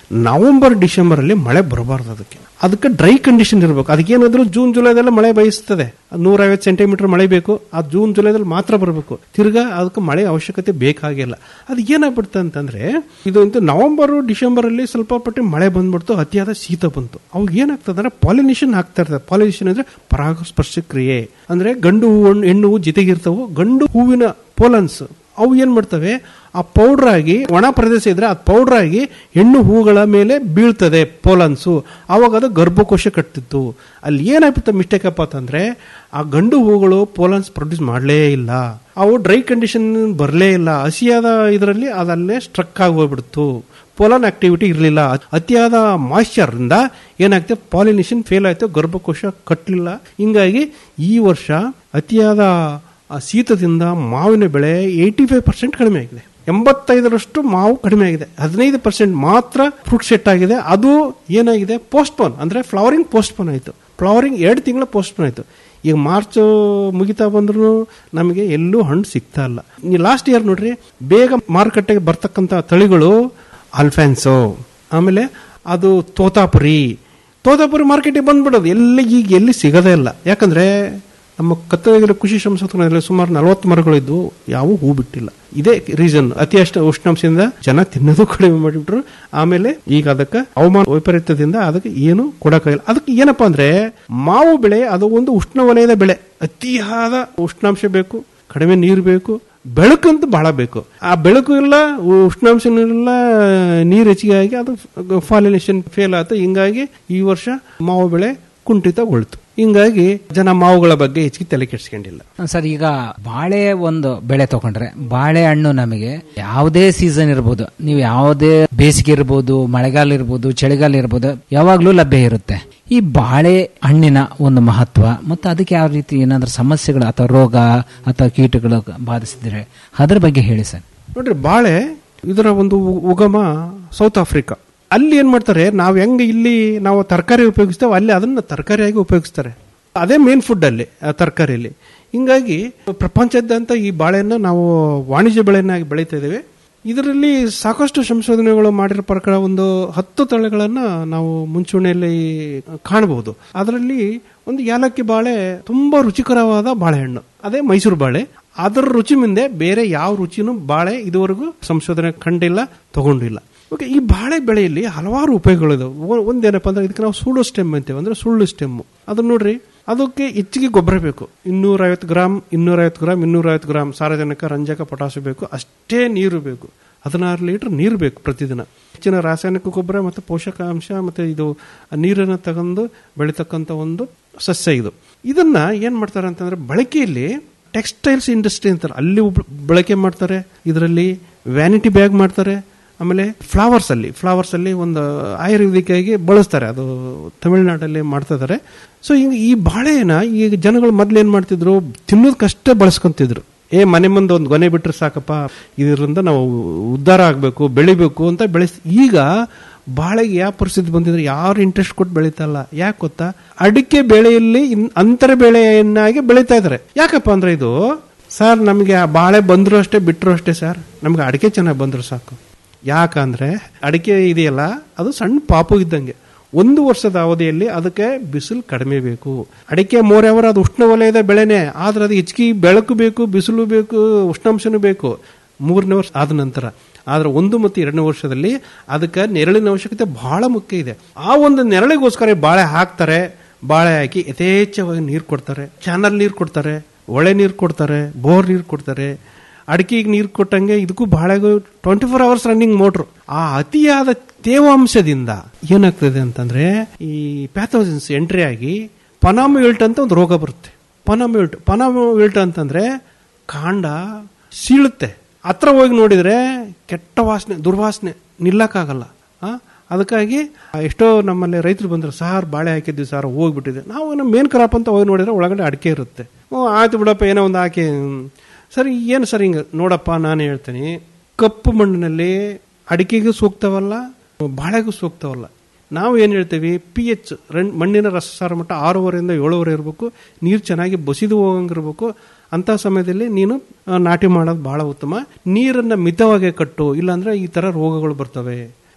ನವೆಂಬರ್ ಡಿಸೆಂಬರ್ ಅಲ್ಲಿ ಮಳೆ ಬರಬಾರ್ದು ಅದಕ್ಕೆ ಅದಕ್ಕೆ ಡ್ರೈ ಕಂಡೀಷನ್ ಇರಬೇಕು ಅದಕ್ಕೇನಾದ್ರೂ ಜೂನ್ ಜುಲೈದಲ್ಲ ಮಳೆ ಬಯಸ್ತದೆ ನೂರೈವತ್ತು ಸೆಂಟಿಮೀಟರ್ ಮಳೆ ಬೇಕು ಆ ಜೂನ್ ಜುಲೈದಲ್ಲಿ ಮಾತ್ರ ಬರಬೇಕು ತಿರ್ಗಾ ಅದಕ್ಕೆ ಮಳೆ ಅವಶ್ಯಕತೆ ಬೇಕಾಗಿಲ್ಲ ಅದು ಏನಾಗ್ಬಿಡ್ತು ಅಂತಂದ್ರೆ ಇದು ಇಂತ ನವೆಂಬರ್ ಡಿಸೆಂಬರ್ ಅಲ್ಲಿ ಸ್ವಲ್ಪ ಪಟ್ಟು ಮಳೆ ಬಂದ್ಬಿಡ್ತು ಅತಿಯಾದ ಶೀತ ಬಂತು ಅವಾಗ ಏನಾಗ್ತದೆ ಅಂದ್ರೆ ಪಾಲಿನೇಷನ್ ಆಗ್ತಾ ಇರ್ತದೆ ಪಾಲಿನೇಷನ್ ಅಂದ್ರೆ ಪರಾಗಸ್ಪರ್ಶ ಕ್ರಿಯೆ ಅಂದ್ರೆ ಗಂಡು ಹೂವು ಹೆಣ್ಣು ಹೂವು ಜೊತೆಗಿರ್ತಾವು ಗಂಡು ಹೂವಿನ ಪೋಲನ್ಸ್ ಅವು ಏನ್ ಮಾಡ್ತವೆ ಆ ಪೌಡರ್ ಆಗಿ ಒಣ ಪ್ರದೇಶ ಇದ್ರೆ ಅದು ಪೌಡರ್ ಆಗಿ ಹೆಣ್ಣು ಹೂಗಳ ಮೇಲೆ ಬೀಳ್ತದೆ ಪೋಲನ್ಸು ಅವಾಗ ಅದು ಗರ್ಭಕೋಶ ಕಟ್ಟಿತ್ತು ಅಲ್ಲಿ ಏನಾಗ್ಬಿಡ್ತ ಮಿಸ್ಟೇಕ್ ಅಪ್ಪ ಅಂತಂದ್ರೆ ಆ ಗಂಡು ಹೂಗಳು ಪೋಲನ್ಸ್ ಪ್ರೊಡ್ಯೂಸ್ ಮಾಡಲೇ ಇಲ್ಲ ಅವು ಡ್ರೈ ಕಂಡೀಷನ್ ಬರಲೇ ಇಲ್ಲ ಹಸಿಯಾದ ಇದರಲ್ಲಿ ಅದಲ್ಲೇ ಸ್ಟ್ರಕ್ ಆಗಿ ಹೋಗ್ಬಿಡ್ತು ಪೋಲನ್ ಆಕ್ಟಿವಿಟಿ ಇರಲಿಲ್ಲ ಅತಿಯಾದ ಮಾಯ್ಶ್ಚರ್ ಇಂದ ಏನಾಗ್ತದೆ ಪಾಲಿನೇಷನ್ ಫೇಲ್ ಆಯ್ತು ಗರ್ಭಕೋಶ ಕಟ್ಟಲಿಲ್ಲ ಹಿಂಗಾಗಿ ಈ ವರ್ಷ ಅತಿಯಾದ ಆ ಶೀತದಿಂದ ಮಾವಿನ ಬೆಳೆ ಏಯ್ಟಿ ಫೈವ್ ಪರ್ಸೆಂಟ್ ಕಡಿಮೆ ಆಗಿದೆ ಎಂಬತ್ತೈದರಷ್ಟು ಮಾವು ಕಡಿಮೆ ಆಗಿದೆ ಹದಿನೈದು ಪರ್ಸೆಂಟ್ ಮಾತ್ರ ಫ್ರೂಟ್ ಸೆಟ್ ಆಗಿದೆ ಅದು ಏನಾಗಿದೆ ಪೋಸ್ಟ್ಪೋನ್ ಅಂದ್ರೆ ಫ್ಲವರಿಂಗ್ ಪೋಸ್ಟ್ಪೋನ್ ಆಯಿತು ಫ್ಲವರಿಂಗ್ ಎರಡು ತಿಂಗಳ ಪೋಸ್ಟ್ಪೋನ್ ಆಯಿತು ಈಗ ಮಾರ್ಚ್ ಮುಗಿತಾ ಬಂದ್ರು ನಮಗೆ ಎಲ್ಲೂ ಹಣ್ಣು ಸಿಗ್ತಾ ಇಲ್ಲ ಈ ಲಾಸ್ಟ್ ಇಯರ್ ನೋಡ್ರಿ ಬೇಗ ಮಾರುಕಟ್ಟೆಗೆ ಬರ್ತಕ್ಕಂಥ ತಳಿಗಳು ಅಲ್ಫ್ಯಾನ್ಸೋ ಆಮೇಲೆ ಅದು ತೋತಾಪುರಿ ತೋತಾಪುರಿ ಮಾರ್ಕೆಟಿಗೆ ಬಂದ್ಬಿಡೋದು ಎಲ್ಲಿ ಈಗ ಎಲ್ಲಿ ಸಿಗೋದೇ ಇಲ್ಲ ಯಾಕಂದ್ರೆ ನಮ್ಮ ಕತ್ತಲಗಿರೋ ಕೃಷಿ ಸಂಶೋಧನೆಯಲ್ಲಿ ಸುಮಾರು ನಲವತ್ತು ಮರಗಳು ಇದ್ವು ಯಾವ ಹೂ ಬಿಟ್ಟಿಲ್ಲ ಇದೇ ರೀಸನ್ ಅತಿ ಅಷ್ಟ ಉಷ್ಣಾಂಶದಿಂದ ಜನ ತಿನ್ನೋದು ಕಡಿಮೆ ಮಾಡಿಬಿಟ್ರು ಆಮೇಲೆ ಈಗ ಅದಕ್ಕೆ ಹವಾಮಾನ ವೈಪರೀತ್ಯದಿಂದ ಅದಕ್ಕೆ ಏನು ಕೊಡಕ್ಕಾಗಿಲ್ಲ ಅದಕ್ಕೆ ಏನಪ್ಪಾ ಅಂದ್ರೆ ಮಾವು ಬೆಳೆ ಅದು ಒಂದು ಉಷ್ಣವಲಯದ ಬೆಳೆ ಅತಿಯಾದ ಉಷ್ಣಾಂಶ ಬೇಕು ಕಡಿಮೆ ನೀರು ಬೇಕು ಬೆಳಕಂತೂ ಬಹಳ ಬೇಕು ಆ ಬೆಳಕು ಇಲ್ಲ ಉಷ್ಣಾಂಶ ಇಲ್ಲ ನೀರು ಹೆಚ್ಚಿಗೆ ಆಗಿ ಅದು ಫಾಲಿನೇಷನ್ ಫೇಲ್ ಆಯ್ತು ಹಿಂಗಾಗಿ ಈ ವರ್ಷ ಮಾವು ಬೆಳೆ ಕುಂಠಿತಗೊಳ್ತು ಹಿಂಗಾಗಿ ಜನ ಮಾವುಗಳ ಬಗ್ಗೆ ಹೆಚ್ಚಿಗೆ ತಲೆ ಕೆಡಿಸ್ಕೊಂಡಿಲ್ಲ ಸರ್ ಈಗ ಬಾಳೆ ಒಂದು ಬೆಳೆ ತಗೊಂಡ್ರೆ ಬಾಳೆಹಣ್ಣು ನಮಗೆ ಯಾವುದೇ ಸೀಸನ್ ಇರ್ಬೋದು ನೀವು ಯಾವುದೇ ಬೇಸಿಗೆ ಇರ್ಬೋದು ಮಳೆಗಾಲ ಇರ್ಬೋದು ಚಳಿಗಾಲ ಇರ್ಬೋದು ಯಾವಾಗ್ಲೂ ಲಭ್ಯ ಇರುತ್ತೆ ಈ ಬಾಳೆ ಹಣ್ಣಿನ ಒಂದು ಮಹತ್ವ ಮತ್ತು ಅದಕ್ಕೆ ಯಾವ ರೀತಿ ಏನಾದ್ರೂ ಸಮಸ್ಯೆಗಳು ಅಥವಾ ರೋಗ ಅಥವಾ ಕೀಟಗಳು ಬಾಧಿಸಿದ್ರೆ ಅದ್ರ ಬಗ್ಗೆ ಹೇಳಿ ಸರ್ ನೋಡ್ರಿ ಬಾಳೆ ಇದರ ಒಂದು ಉ- ಉಗಮ ಸೌತ್ ಆಫ್ರಿಕಾ ಅಲ್ಲಿ ಏನ್ ಮಾಡ್ತಾರೆ ನಾವು ಹೆಂಗ ಇಲ್ಲಿ ನಾವು ತರಕಾರಿ ಉಪಯೋಗಿಸ್ತೇವೆ ಅಲ್ಲಿ ಅದನ್ನ ತರಕಾರಿಯಾಗಿ ಉಪಯೋಗಿಸ್ತಾರೆ ಅದೇ ಮೇನ್ ಫುಡ್ ಅಲ್ಲಿ ಆ ತರಕಾರಿಯಲ್ಲಿ ಹಿಂಗಾಗಿ ಪ್ರಪಂಚದಾದ್ಯಂತ ಈ ಬಾಳೆಯನ್ನು ನಾವು ವಾಣಿಜ್ಯ ಬೆಳೆಯನ್ನಾಗಿ ಬೆಳೀತಾ ಇದ್ದೇವೆ ಇದರಲ್ಲಿ ಸಾಕಷ್ಟು ಸಂಶೋಧನೆಗಳು ಮಾಡಿರೋ ಪ್ರಕಾರ ಒಂದು ಹತ್ತು ತಳಿಗಳನ್ನ ನಾವು ಮುಂಚೂಣಿಯಲ್ಲಿ ಕಾಣಬಹುದು ಅದರಲ್ಲಿ ಒಂದು ಏಲಕ್ಕಿ ಬಾಳೆ ತುಂಬಾ ರುಚಿಕರವಾದ ಬಾಳೆಹಣ್ಣು ಅದೇ ಮೈಸೂರು ಬಾಳೆ ಅದರ ರುಚಿ ಮುಂದೆ ಬೇರೆ ಯಾವ ರುಚಿನೂ ಬಾಳೆ ಇದುವರೆಗೂ ಸಂಶೋಧನೆ ಕಂಡಿಲ್ಲ ತಗೊಂಡಿಲ್ಲ ಓಕೆ ಈ ಬಾಳೆ ಬೆಳೆಯಲ್ಲಿ ಹಲವಾರು ಉಪಯೋಗಗಳಿದಾವೆ ಒ- ಒಂದೇನಪ್ಪ ಅಂದ್ರೆ ಇದಕ್ಕೆ ನಾವು ಸುಳ್ಳು ಸ್ಟೆಮ್ ಅಂತೇವೆ ಅಂದ್ರೆ ಸುಳ್ಳು ಸ್ಟೆಮ್ ಅದನ್ನ ನೋಡ್ರಿ ಅದಕ್ಕೆ ಹೆಚ್ಚಿಗೆ ಗೊಬ್ಬರ ಬೇಕು ಇನ್ನೂರೈವತ್ತು ಗ್ರಾಮ್ ಇನ್ನೂರೈವತ್ತು ಗ್ರಾಮ್ ಇನ್ನೂರೈವತ್ತು ಗ್ರಾಮ್ ಸಾರಜನಕ ರಂಜಕ ಪೊಟಾಸು ಬೇಕು ಅಷ್ಟೇ ನೀರು ಬೇಕು ಹದಿನಾರು ಲೀಟರ್ ನೀರು ಬೇಕು ಪ್ರತಿದಿನ ಹೆಚ್ಚಿನ ರಾಸಾಯನಿಕ ಗೊಬ್ಬರ ಮತ್ತು ಪೋಷಕಾಂಶ ಮತ್ತು ಇದು ನೀರನ್ನು ತಗೊಂಡು ಬೆಳೀತಕ್ಕಂಥ ಒಂದು ಸಸ್ಯ ಇದು ಇದನ್ನ ಏನ್ ಮಾಡ್ತಾರೆ ಅಂತಂದ್ರೆ ಬಳಕೆಯಲ್ಲಿ ಟೆಕ್ಸ್ಟೈಲ್ಸ್ ಇಂಡಸ್ಟ್ರಿ ಅಂತಾರೆ ಅಲ್ಲಿ ಒಬ್ರು ಬಳಕೆ ಮಾಡ್ತಾರೆ ಇದರಲ್ಲಿ ವ್ಯಾನಿಟಿ ಬ್ಯಾಗ್ ಮಾಡ್ತಾರೆ ಆಮೇಲೆ ಫ್ಲವರ್ಸ್ ಅಲ್ಲಿ ಫ್ಲವರ್ಸ್ ಅಲ್ಲಿ ಒಂದು ಆಯುರ್ವೇದಿಕಾಗಿ ಬಳಸ್ತಾರೆ ಅದು ತಮಿಳುನಾಡಲ್ಲಿ ಮಾಡ್ತಾ ಇದಾರೆ ಸೊ ಈಗ ಈ ಬಾಳೆನ ಈಗ ಜನಗಳು ಮೊದ್ಲು ಏನ್ ಮಾಡ್ತಿದ್ರು ತಿನ್ನೋದಕ್ಕಷ್ಟೇ ಬಳಸ್ಕೊಂತಿದ್ರು ಏ ಮನೆ ಮುಂದೆ ಒಂದು ಗೊನೆ ಬಿಟ್ರೆ ಸಾಕಪ್ಪ ಇದರಿಂದ ನಾವು ಉದ್ಧಾರ ಆಗಬೇಕು ಬೆಳಿಬೇಕು ಅಂತ ಬೆಳೆಸ್ ಈಗ ಬಾಳೆಗೆ ಯಾವ ಪರಿಸ್ಥಿತಿ ಬಂದಿದ್ರೆ ಯಾರು ಇಂಟ್ರೆಸ್ಟ್ ಕೊಟ್ಟು ಬೆಳೀತಲ್ಲ ಯಾಕೆ ಗೊತ್ತಾ ಅಡಿಕೆ ಬೆಳೆಯಲ್ಲಿ ಇನ್- ಅಂತರ ಬೆಳೆಯನ್ನಾಗಿ ಬೆಳೀತಾ ಇದಾರೆ ಯಾಕಪ್ಪ ಅಂದ್ರೆ ಇದು ಸರ್ ನಮಗೆ ಆ ಬಾಳೆ ಬಂದ್ರು ಅಷ್ಟೇ ಬಿಟ್ಟರು ಅಷ್ಟೇ ಸರ್ ನಮ್ಗೆ ಅಡಿಕೆ ಚೆನ್ನಾಗಿ ಬಂದ್ರು ಸಾಕು ಯಾಕಂದ್ರೆ ಅಡಿಕೆ ಇದೆಯಲ್ಲ ಅದು ಸಣ್ಣ ಪಾಪು ಇದ್ದಂಗೆ ಒಂದು ವರ್ಷದ ಅವಧಿಯಲ್ಲಿ ಅದಕ್ಕೆ ಬಿಸಿಲು ಕಡಿಮೆ ಬೇಕು ಅಡಿಕೆ ಮೋರೆವರ ಅದು ಉಷ್ಣವಲಯದ ಬೆಳೆನೆ ಆದ್ರೆ ಅದು ಹೆಚ್ಚಿಗೆ ಬೆಳಕು ಬೇಕು ಬಿಸಿಲು ಬೇಕು ಉಷ್ಣಾಂಶನೂ ಬೇಕು ಮೂರನೇ ವರ್ಷ ಆದ ನಂತರ ಆದ್ರೆ ಒಂದು ಮತ್ತು ಎರಡನೇ ವರ್ಷದಲ್ಲಿ ಅದಕ್ಕೆ ನೆರಳಿನ ಅವಶ್ಯಕತೆ ಬಹಳ ಮುಖ್ಯ ಇದೆ ಆ ಒಂದು ನೆರಳಿಗೋಸ್ಕರ ಬಾಳೆ ಹಾಕ್ತಾರೆ ಬಾಳೆ ಹಾಕಿ ಯಥೇಚ್ಛವಾಗಿ ನೀರು ಕೊಡ್ತಾರೆ ಚಾನಲ್ ನೀರು ಕೊಡ್ತಾರೆ ಒಳೆ ನೀರು ಕೊಡ್ತಾರೆ ಬೋರ್ ನೀರು ಕೊಡ್ತಾರೆ ಅಡಿಕೆಗೆ ನೀರು ಕೊಟ್ಟಂಗೆ ಇದಕ್ಕೂ ಬಹಳ twenty four hours running motor ಆ ಅತಿಯಾದ ತೇವಾಂಶದಿಂದ ಏನಾಗ್ತದೆ ಅಂತಂದ್ರೆ ಈ ಪ್ಯಾಥೋಜನ್ಸ್ ಎಂಟ್ರಿ ಆಗಿ ಪನಾಮಿಲ್ಟ್ ಅಂತ ಒಂದು ರೋಗ ಬರುತ್ತೆ ಪನಾಮಿಲ್ಟ್ ಪನಾಮಿಲ್ಟ್ ಅಂತಂದ್ರೆ ಕಾಂಡ ಸೀಳುತ್ತೆ ಹತ್ರ ಹೋಗಿ ನೋಡಿದ್ರೆ ಕೆಟ್ಟ ವಾಸನೆ ದುರ್ವಾಸನೆ ನಿಲ್ಲಕ್ಕಾಗಲ್ಲ ಆ? ಅದಕ್ಕಾಗಿ ಎಷ್ಟೋ ನಮ್ಮಲ್ಲಿ ರೈತರು ಬಂದ್ರೆ ಸಾರ್ ಬಾಳೆ ಹಾಕಿದ್ವಿ ಸಾರ್ ಹೋಗ್ಬಿಟ್ಟಿದೆ ನಾವು ನಮ್ಮ ಮೇನ್ ಕ್ರಾಪ್ ಅಂತ ಹೋಗಿ ನೋಡಿದ್ರೆ ಒಳಗಡೆ ಅಡಿಕೆ ಇರುತ್ತೆ ಹ್ಞೂ ಆಯ್ತು ಬಿಡಪ್ಪ ಏನೋ ಒಂದು ಹಾಕಿ ಹ್ಮ್. ಸರಿ ಏನು ಸರ್ ಹಿಂಗೆ ನೋಡಪ್ಪ ನಾನು ಹೇಳ್ತೀನಿ ಕಪ್ಪು ಮಣ್ಣಿನಲ್ಲಿ ಅಡಿಕೆಗೂ ಸೂಕ್ತವಲ್ಲ ಬಾಳೆಗೂ ಸೂಕ್ತವಲ್ಲ ನಾವು ಏನು ಹೇಳ್ತೀವಿ ಪಿ ಎಚ್ ಮಣ್ಣಿನ ರಸಸಾರ ಮಟ್ಟ ಆರೂವರೆಯಿಂದ ಏಳುವರೆ ಇರಬೇಕು ನೀರು ಚೆನ್ನಾಗಿ ಬಸಿದು ಹೋಗಂಗಿರ್ಬೇಕು ಅಂತ ಸಮಯದಲ್ಲಿ ನೀನು ಆ, ನಾಟಿ ಮಾಡೋದು ಬಹಳ ಉತ್ತಮ ನೀರನ್ನ ಮಿತವಾಗಿ ಕಟ್ಟು ಇಲ್ಲಾಂದ್ರೆ ಈ ತರ ರೋಗಗಳು ಬರ್ತವೆ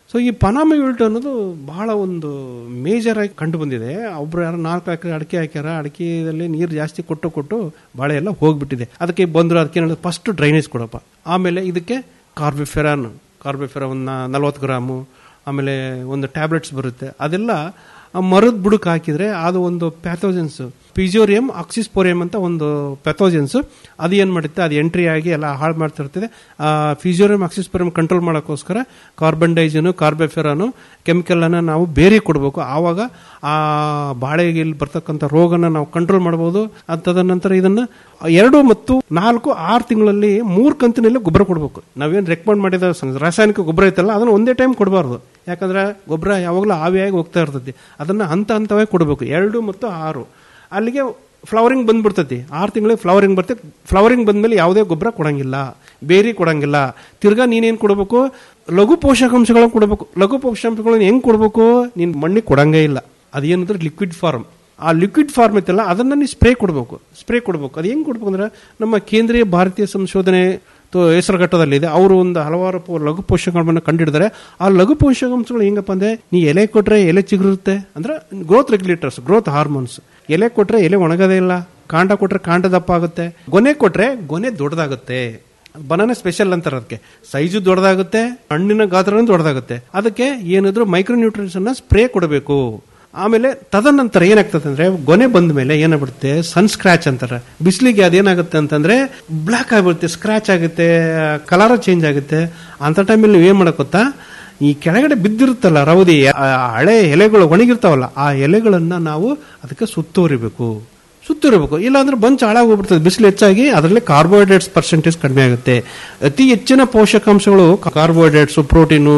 ಸೊ ಈ ಪನಾಮ ವಿಲ್ಟ್ ಅನ್ನೋದು ಬಹಳ ಒಂದು ಮೇಜರ್ ಆಗಿ ಕಂಡು ಬಂದಿದೆ ಒಬ್ರು ಯಾರು ನಾಲ್ಕು ಎಕರೆ ಅಡಿಕೆ ಹಾಕ್ಯಾರ ಅಡಿಕೆದಲ್ಲಿ ನೀರು ಜಾಸ್ತಿ ಕೊಟ್ಟು ಕೊಟ್ಟು ಬಾಳೆ ಎಲ್ಲ ಹೋಗ್ಬಿಟ್ಟಿದೆ ಅದಕ್ಕೆ ಬಂದ್ರು ಅದಕ್ಕೆ ಏನಾದ್ರು ಫಸ್ಟ್ ಡ್ರೈನೇಜ್ ಕೊಡಪ್ಪ ಆಮೇಲೆ ಇದಕ್ಕೆ ಕಾರ್ಬಿಫೆರಾನ್ ಕಾರ್ಬಿಫೆರಾ ಒಂದು ನಲ್ವತ್ತು ಗ್ರಾಮು ಆಮೇಲೆ ಒಂದು ಟ್ಯಾಬ್ಲೆಟ್ಸ್ ಬರುತ್ತೆ ಅದೆಲ್ಲ ಆ ಮರದ ಬುಡಕ್ಕೆ ಹಾಕಿದ್ರೆ ಅದು ಒಂದು ಪ್ಯಾಥೋಜನ್ಸ್ ಪಿಜೋರಿಯಂ ಆಕ್ಸಿಸ್ಪೋರಿಯಂ ಅಂತ ಒಂದು ಪ್ಯಾಥೋಜನ್ಸ್ ಅದು ಏನು ಮಾಡುತ್ತೆ ಅದು ಎಂಟ್ರಿ ಆಗಿ ಎಲ್ಲ ಹಾಳು ಮಾಡ್ತಿರ್ತದೆ ಆ ಫಿಜಿಯೋರಿಯಂ ಆಕ್ಸಿಸ್ಪೋರಿಯಂ ಕಂಟ್ರೋಲ್ ಮಾಡೋಕ್ಕೋಸ್ಕರ ಕಾರ್ಬನ್ ಡೈಜನು ಕಾರ್ಬೆಫೆರಾನು ಕೆಮಿಕಲ್ ಅನ್ನ ನಾವು ಬೇರೆ ಕೊಡಬೇಕು ಆವಾಗ ಆ ಬಾಳೆಗೆ ಇಲ್ಲಿ ಬರ್ತಕ್ಕಂಥ ರೋಗನ ನಾವು ಕಂಟ್ರೋಲ್ ಮಾಡಬಹುದು ಅದ್ ತದನಂತರ ಇದನ್ನ ಎರಡು ಮತ್ತು ನಾಲ್ಕು ಆರು ತಿಂಗಳಲ್ಲಿ ಮೂರು ಕಂತಿನಲ್ಲಿ ಗೊಬ್ಬರ ಕೊಡಬೇಕು ನಾವೇನು ರೆಕಮೆಂಡ್ ಮಾಡಿದ ಸ- ರಾಸಾಯನಿಕ ಗೊಬ್ಬರ ಐತಲ್ಲ ಅದನ್ನ ಒಂದೇ ಟೈಮ್ ಕೊಡಬಾರ್ದು ಯಾಕಂದ್ರೆ ಗೊಬ್ಬರ ಯಾವಾಗಲೂ ಆವಿಯಾಗಿ ಹೋಗ್ತಾ ಇರ್ತೈತಿ ಅದನ್ನ ಹಂತ ಹಂತವಾಗಿ ಕೊಡಬೇಕು ಎರಡು ಮತ್ತು ಆರು ಅಲ್ಲಿಗೆ ಫ್ಲವರಿಂಗ್ ಬಂದ್ಬಿಡ್ತೈತಿ ಆರು ತಿಂಗಳಿಗೆ ಫ್ಲವರಿಂಗ್ ಬರ್ತೈತಿ ಫ್ಲವರಿಂಗ್ ಬಂದ್ಮೇಲೆ ಯಾವುದೇ ಗೊಬ್ಬರ ಕೊಡಂಗಿಲ್ಲ ಬೇರೆ ಕೊಡಂಗಿಲ್ಲ ತಿರ್ಗಾ ನೀನೇನು ಕೊಡಬೇಕು ಲಘು ಪೋಷಕಾಂಶಗಳನ್ನ ಕೊಡಬೇಕು ಲಘು ಪೋಷಕಾಂಶಗಳನ್ನ ಹೆಂಗ್ ಕೊಡಬೇಕು ನೀನ್ ಮಣ್ಣಿಗೆ ಕೊಡಂಗೇ ಇಲ್ಲ ಅದೇನಂದ್ರೆ ಲಿಕ್ವಿಡ್ ಫಾರ್ಮ್ ಆ ಲಿಕ್ವಿಡ್ ಫಾರ್ಮ್ ಐತಲ್ಲ ಅದನ್ನ ನೀವು ಸ್ಪ್ರೇ ಕೊಡಬೇಕು ಸ್ಪ್ರೇ ಕೊಡಬೇಕು ಅದು ಹೆಂಗ್ ಕೊಡ್ಬೇಕು ಅಂದ್ರೆ ನಮ್ಮ ಕೇಂದ್ರೀಯ ಭಾರತೀಯ ಸಂಶೋಧನೆ ತೋ- ಹೆಸರುಘಟ್ಟದಲ್ಲಿದೆ ಅವರು ಒಂದು ಹಲವಾರು ಪೋ- ಲಘು ಪೋಷಕಾಂಶಗಳನ್ನ ಕಂಡಿಡಿದ್ದಾರೆ ಆ ಲಘು ಪೋಷಕಾಂಶಗಳು ಹೆಂಗಪ್ಪ ಅಂದ್ರೆ ನೀ ಎಲೆ ಕೊಟ್ರೆ ಎಲೆ ಚಿಗುರುತ್ತೆ ಅಂದ್ರೆ ಗ್ರೋತ್ ರೆಗ್ಯುಲೇಟರ್ಸ್ ಗ್ರೋತ್ ಹಾರ್ಮೋನ್ಸ್ ಎಲೆ ಕೊಟ್ರೆ ಎಲೆ ಒಣಗದೇ ಇಲ್ಲ ಕಾಂಡ ಕೊಟ್ರೆ ಕಾಂಡ ದಪ್ಪ ಆಗುತ್ತೆ ಗೊನೆ ಕೊಟ್ರೆ ಗೊನೆ ದೊಡ್ಡದಾಗುತ್ತೆ ಬನಾನ ಸ್ಪೆಷಲ್ ಅಂತಾರೆ ಅದಕ್ಕೆ ಸೈಜು ದೊಡ್ಡದಾಗುತ್ತೆ ಹಣ್ಣಿನ ಗಾತ್ರನೂ ದೊಡ್ಡದಾಗುತ್ತೆ ಅದಕ್ಕೆ ಏನಿದ್ರು ಮೈಕ್ರೋ ನ್ಯೂಟ್ರಿಯನ್ಸ್ ಅನ್ನ ಸ್ಪ್ರೇ ಕೊಡಬೇಕು ಆಮೇಲೆ ತದನಂತರ ಏನಾಗ್ತದೆ ಅಂದ್ರೆ ಗೊನೆ ಬಂದ ಮೇಲೆ ಏನಾಗ್ಬಿಡುತ್ತೆ ಸನ್ ಸ್ಕ್ರಾಚ್ ಅಂತಾರೆ ಬಿಸಿಲಿಗೆ ಅದೇನಾಗುತ್ತೆ ಅಂತಂದ್ರೆ ಬ್ಲಾಕ್ ಆಗಿಬಿಡುತ್ತೆ ಸ್ಕ್ರಾಚ್ ಆಗುತ್ತೆ ಕಲರ್ ಚೇಂಜ್ ಆಗುತ್ತೆ ಅಂತ ಟೈಮಲ್ಲಿ ನೀವು ಏನ್ ಮಾಡಕ್ ಗೊತ್ತಾ ಈ ಕೆಳಗಡೆ ಬಿದ್ದಿರುತ್ತಲ್ಲ ರವದಿ ಆ ಹಳೆ ಎಲೆಗಳು ಒಣಗಿರ್ತಾವಲ್ಲ ಆ ಎಲೆಗಳನ್ನ ನಾವು ಅದಕ್ಕೆ ಸುತ್ತುವರಿಬೇಕು ಸುತ್ತಿರಬೇಕು ಇಲ್ಲಾಂದ್ರೆ ಬಂಚ್ ಹಾಳಾಗಿ ಹೋಗ್ಬಿಡ್ತದೆ ಬಿಸಿಲು ಹೆಚ್ಚಾಗಿ ಅದರಲ್ಲಿ ಕಾರ್ಬೋಹೈಡ್ರೇಟ್ಸ್ ಪರ್ಸೆಂಟೇಜ್ ಕಡಿಮೆ ಆಗುತ್ತೆ ಅತಿ ಹೆಚ್ಚಿನ ಪೋಷಕಾಂಶಗಳು ಕಾರ್ಬೋಹೈಡ್ರೇಟ್ಸ್ ಪ್ರೋಟೀನು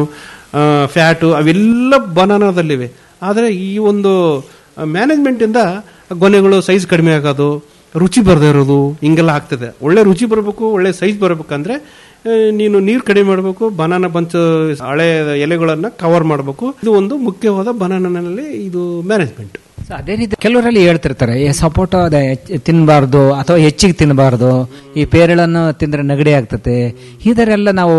ಫ್ಯಾಟು ಅವೆಲ್ಲ ಬನಾನದಲ್ಲಿವೆ ಆದರೆ ಈ ಒಂದು ಮ್ಯಾನೇಜ್ಮೆಂಟ್ ಇಂದ ಗೊನೆಗಳು ಸೈಜ್ ಕಡಿಮೆ ಆಗೋದು ರುಚಿ ಬರದೇ ಇರೋದು ಹಿಂಗೆಲ್ಲ ಆಗ್ತದೆ ಒಳ್ಳೆ ರುಚಿ ಬರಬೇಕು ಒಳ್ಳೆ ಸೈಜ್ ಬರಬೇಕಂದ್ರೆ ಆ, ನೀನು ನೀರು ಕಡಿಮೆ ಮಾಡಬೇಕು ಬನಾನ ಬಂಚ್ ಹಳೆ ಎಲೆಗಳನ್ನ ಕವರ್ ಮಾಡಬೇಕು ಇದು ಒಂದು ಮುಖ್ಯವಾದ ಬನಾನಲ್ಲಿ ಇದು ಮ್ಯಾನೇಜ್ಮೆಂಟ್ ಸೊ ಅದೇ ರೀತಿ ಕೆಲವರಲ್ಲಿ ಹೇಳ್ತಿರ್ತಾರೆ ಈ ಸಪೋಟ ತಿನ್ನಬಾರ್ದು ಅಥವಾ ಹೆಚ್ಚಿಗೆ ತಿನ್ನಬಾರ್ದು ಈ ಪೇರಳನ್ನು ತಿಂದ್ರೆ ನೆಗಡಿ ಆಗ್ತತೆ ಇದರೆಲ್ಲ ನಾವು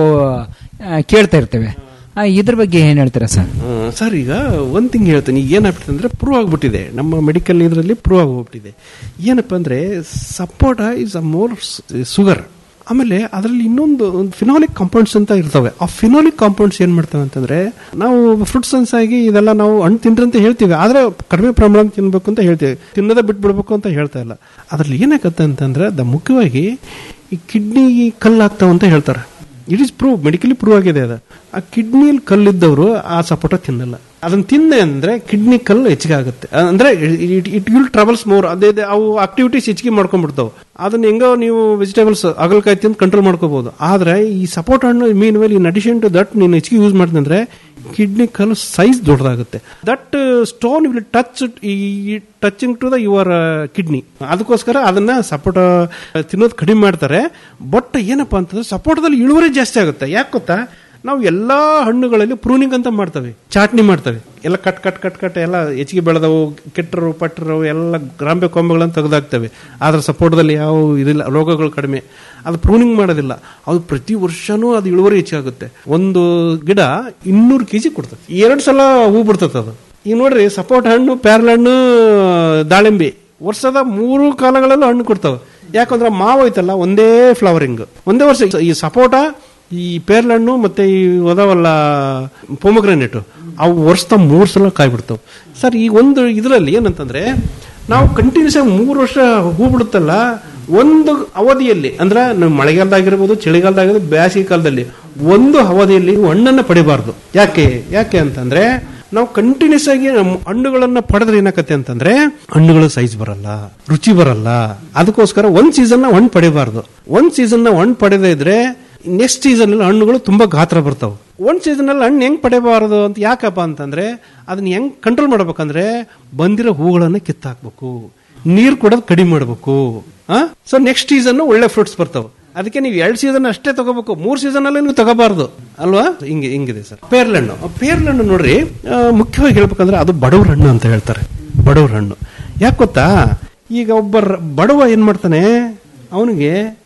ಆ, ಕೇಳ್ತಾ ಇರ್ತೇವೆ ಆ, ಇದ್ರ ಬಗ್ಗೆ ಏನ್ ಹೇಳ್ತೀರಾ ಸರ್ ಸರ್ ಈಗ ಒಂದ್ ತಿಂಗ್ ಹೇಳ್ತೀನಿ ಈಗ ಏನಾಗ್ಬಿಟ್ಟಿದೆ ಅಂದ್ರೆ ಪ್ರೂವ್ ಆಗ್ಬಿಟ್ಟಿದೆ ನಮ್ಮ ಮೆಡಿಕಲ್ ಇದರಲ್ಲಿ ಪ್ರೂವ್ ಆಗೋಗ್ಬಿಟ್ಟಿದೆ ಏನಪ್ಪ ಅಂದ್ರೆ sapota is a more sugar ಆಮೇಲೆ ಅದರಲ್ಲಿ ಇನ್ನೊಂದು ಒಂದು ಫಿನಾಲಿಕ್ ಕಾಂಪೌಂಡ್ಸ್ ಅಂತ ಇರ್ತವೆ ಆ ಫಿನಾಲಿಕ್ ಕಾಂಪೌಂಡ್ಸ್ ಏನ್ ಮಾಡ್ತವೆ ಅಂತಂದ್ರೆ ನಾವು ಫ್ರೂಟ್ಸ್ ಸನ್ಸ್ ಆಗಿ ಇದೆಲ್ಲ ನಾವು ಹಣ್ಣು ತಿನ್ರಿ ಅಂತ ಹೇಳ್ತೀವಿ ಆದ್ರೆ ಕಡಿಮೆ ಪ್ರಮಾಣ ತಿನ್ಬೇಕು ಅಂತ ಹೇಳ್ತೀವಿ ತಿನ್ನೋದೇ ಬಿಟ್ಬಿಡ್ಬೇಕು ಅಂತ ಹೇಳ್ತಾ ಇಲ್ಲ ಅದ್ರಲ್ಲಿ ಏನಾಗತ್ತೆ ಅಂತಂದ್ರೆ ದ ಮುಖ್ಯವಾಗಿ ಈ ಕಿಡ್ನಿ ಕಲ್ಲಾಗ್ತಾವ ಅಂತ ಹೇಳ್ತಾರೆ it is prove medically prove ಆಗಿದೆ ಅದು ಆ ಕಿಡ್ನಿಯಲ್ಲಿ ಕಲ್ಲಿದ್ದವರು ಆ ಸಪೋಟ ತಿನ್ನಲ್ಲ ಅದನ್ನ ತಿಂದೆ ಅಂದ್ರೆ ಕಿಡ್ನಿ ಕಲ್ಲು ಹೆಚ್ಚಿಗೆ ಆಗುತ್ತೆ ಅಂದ್ರೆ ಇಟ್ ವಿಲ್ ಟ್ರಾವೆಲ್ಸ್ ಮೋರ್ ಅದೇ ಅದೇ ಅವು ಆಕ್ಟಿವಿಟೀಸ್ ಹೆಚ್ಚಿಗೆ ಮಾಡ್ಕೊಂಡ್ಬಿಡ್ತಾವೆ ಅದನ್ನ ಹೆಂಗೋ ನೀವು ವೆಜಿಟೇಬಲ್ಸ್ ಅಗಲಕಾಯಿ ತಿಂದು ಕಂಟ್ರೋಲ್ ಮಾಡ್ಕೋಬಹುದು ಆದ್ರೆ ಈ ಸಪೋರ್ಟ್ ಹಣ್ಣು mean well in addition to that ನೀನು ಹೆಚ್ಚಿಗೆ ಯೂಸ್ ಮಾಡ್ತಂದ್ರೆ ಕಿಡ್ನಿ ಕಲ್ಲು ಸೈಜ್ ದೊಡ್ಡದಾಗುತ್ತೆ ದಟ್ ಸ್ಟೋನ್ ವಿಲ್ ಟಚ್ ಈ touching to the your kidney ಅದಕ್ಕೋಸ್ಕರ ಅದನ್ನ ಸಪೋಟ ತಿನ್ನೋದು ಕಡಿಮೆ ಮಾಡ್ತಾರೆ ಬಟ್ ಏನಪ್ಪಾ ಅಂತಂದ್ರೆ ಸಪೋಟದಲ್ಲಿ ಇಳುವರಿ ಜಾಸ್ತಿ ಆಗುತ್ತೆ ಯಾಕೆ ಗೊತ್ತಾ ನಾವು ಎಲ್ಲಾ ಹಣ್ಣುಗಳಲ್ಲಿ ಪ್ರೂನಿಂಗ್ ಅಂತ ಮಾಡ್ತೇವೆ ಚಾಟ್ನಿ ಮಾಡ್ತೇವೆ ಎಲ್ಲ ಕಟ್ ಕಟ್ ಕಟ್ ಕಟ್ ಎಲ್ಲ ಹೆಚ್ಚಿಗೆ ಬೆಳೆದವು ಕೆಟ್ಟರು ಪಟ್ಟರು ಎಲ್ಲ ಗ್ರಾಂಬೆ ಕೊಂಬೆಗಳನ್ನು ತೆಗೆದಾಕ್ತೇವೆ ಆದ್ರೆ ಸಪೋಟದಲ್ಲಿ ಯಾವ ಇದಿಲ್ಲ ರೋಗಗಳು ಕಡಿಮೆ ಅದು ಪ್ರೂನಿಂಗ್ ಮಾಡೋದಿಲ್ಲ ಅದು ಪ್ರತಿ ವರ್ಷನೂ ಅದು ಇಳುವರಿ ಹೆಚ್ಚಾಗುತ್ತೆ ಒಂದು ಗಿಡ ಇನ್ನೂರು ಕೆಜಿ ಕೊಡ್ತದೆ ಎರಡು ಸಲ ಹೂ ಬಿಡ್ತದೆ ಅದು ಈಗ ನೋಡ್ರಿ ಸಪೋಟ ಹಣ್ಣು ಪ್ಯಾರ್ಲ ಹಣ್ಣು ದಾಳಿಂಬೆ ವರ್ಷದ ಮೂರು ಕಾಲಗಳಲ್ಲೂ ಹಣ್ಣು ಕೊಡ್ತಾವೆ ಯಾಕಂದ್ರೆ ಮಾವು ಐತಲ್ಲ ಒಂದೇ ಫ್ಲವರಿಂಗ್ ಒಂದೇ ವರ್ಷ ಈ ಸಪೋಟ ಈ ಪೇರ್ಲಣ್ಣು ಮತ್ತೆ ಈ ಒದವಲ್ಲ ಪೊಮಗ್ರೆನೇಟ್ ಅವು ವರ್ಷದ ಮೂರು ಸಲ ಕಾಯಿ ಬಿಡ್ತಾವೆ ಸರ್ ಈ ಒಂದು ಇದರಲ್ಲಿ ಏನಂತಂದ್ರೆ ನಾವು ಕಂಟಿನ್ಯೂಸ್ ಆಗಿ ಮೂರು ವರ್ಷ ಹೂ ಬಿಡುತ್ತಲ್ಲ ಒಂದು ಅವಧಿಯಲ್ಲಿ ಅಂದ್ರೆ ನಾವು ಮಳೆಗಾಲದಾಗಿರ್ಬೋದು ಚಳಿಗಾಲದಾಗಿರ್ಬೋದು ಬೇಸಿಗೆ ಕಾಲದಲ್ಲಿ ಒಂದು ಅವಧಿಯಲ್ಲಿ ಹಣ್ಣನ್ನ ಪಡಿಬಾರ್ದು ಯಾಕೆ ಯಾಕೆ ಅಂತಂದ್ರೆ ನಾವು ಕಂಟಿನ್ಯೂಸ್ ಆಗಿ ನಮ್ಮ ಹಣ್ಣುಗಳನ್ನ ಪಡೆದ್ರೆ ಏನಾಕತ್ತೆ ಅಂತಂದ್ರೆ ಹಣ್ಣುಗಳ ಸೈಜ್ ಬರಲ್ಲ ರುಚಿ ಬರಲ್ಲ ಅದಕ್ಕೋಸ್ಕರ ಒಂದ್ ಸೀಸನ್ ಹಣ್ಣು ಪಡಿಬಾರ್ದು ಒಂದ್ ಸೀಸನ್ ಹಣ್ಣು ಪಡೆದೇ ಇದ್ರೆ ನೆಕ್ಸ್ಟ್ ಸೀಸನ್ ಅಲ್ಲಿ ಹಣ್ಣುಗಳು ತುಂಬಾ ಗಾತ್ರ ಬರ್ತಾವೆ ಒಂದ್ ಸೀಸನ್ ಅಲ್ಲಿ ಹಣ್ಣು ಹೆಂಗ್ ಪಡೆಯಬಾರದು ಅಂತ ಯಾಕಪ್ಪ ಅಂತಂದ್ರೆ ಅದನ್ನ ಹೆಂಗ್ ಕಂಟ್ರೋಲ್ ಮಾಡ್ಬೇಕಂದ್ರೆ ಬಂದಿರೋ ಹೂಗಳನ್ನ ಕಿತ್ತಾಕ್ಬೇಕು ನೀರ್ ಕೊಡೋದು ಕಡಿಮೆ ಮಾಡ್ಬೇಕು ಸೊ ನೆಕ್ಸ್ಟ್ ಸೀಸನ್ ಒಳ್ಳೆ ಫ್ರೂಟ್ಸ್ ಬರ್ತಾವೆ ಅದಕ್ಕೆ ನೀವು ಎರಡು ಸೀಸನ್ ಅಷ್ಟೇ ತಗೋಬೇಕು ಮೂರ್ ಸೀಸನ್ ಅಲ್ಲಿ ನೀವು ತಗೋಬಾರ್ದು ಅಲ್ವಾ ಹಿಂಗೆ ಹಿಂಗಿದೆ ಸರ್ ಪೇರ್ಲಣ್ಣು ಪೇರ್ಲಣ್ಣು ನೋಡ್ರಿ ಆ, ಮುಖ್ಯವಾಗಿ ಹೇಳ್ಬೇಕಂದ್ರೆ ಅದು ಬಡವ್ರ ಹಣ್ಣು ಅಂತ ಹೇಳ್ತಾರೆ ಬಡವ್ರ ಹಣ್ಣು ಯಾಕೆ ಗೊತ್ತಾ ಈಗ ಒಬ್ಬ ರ- ಬಡವ ಏನ್ ಮಾಡ್ತಾನೆ ಅವನಿಗೆ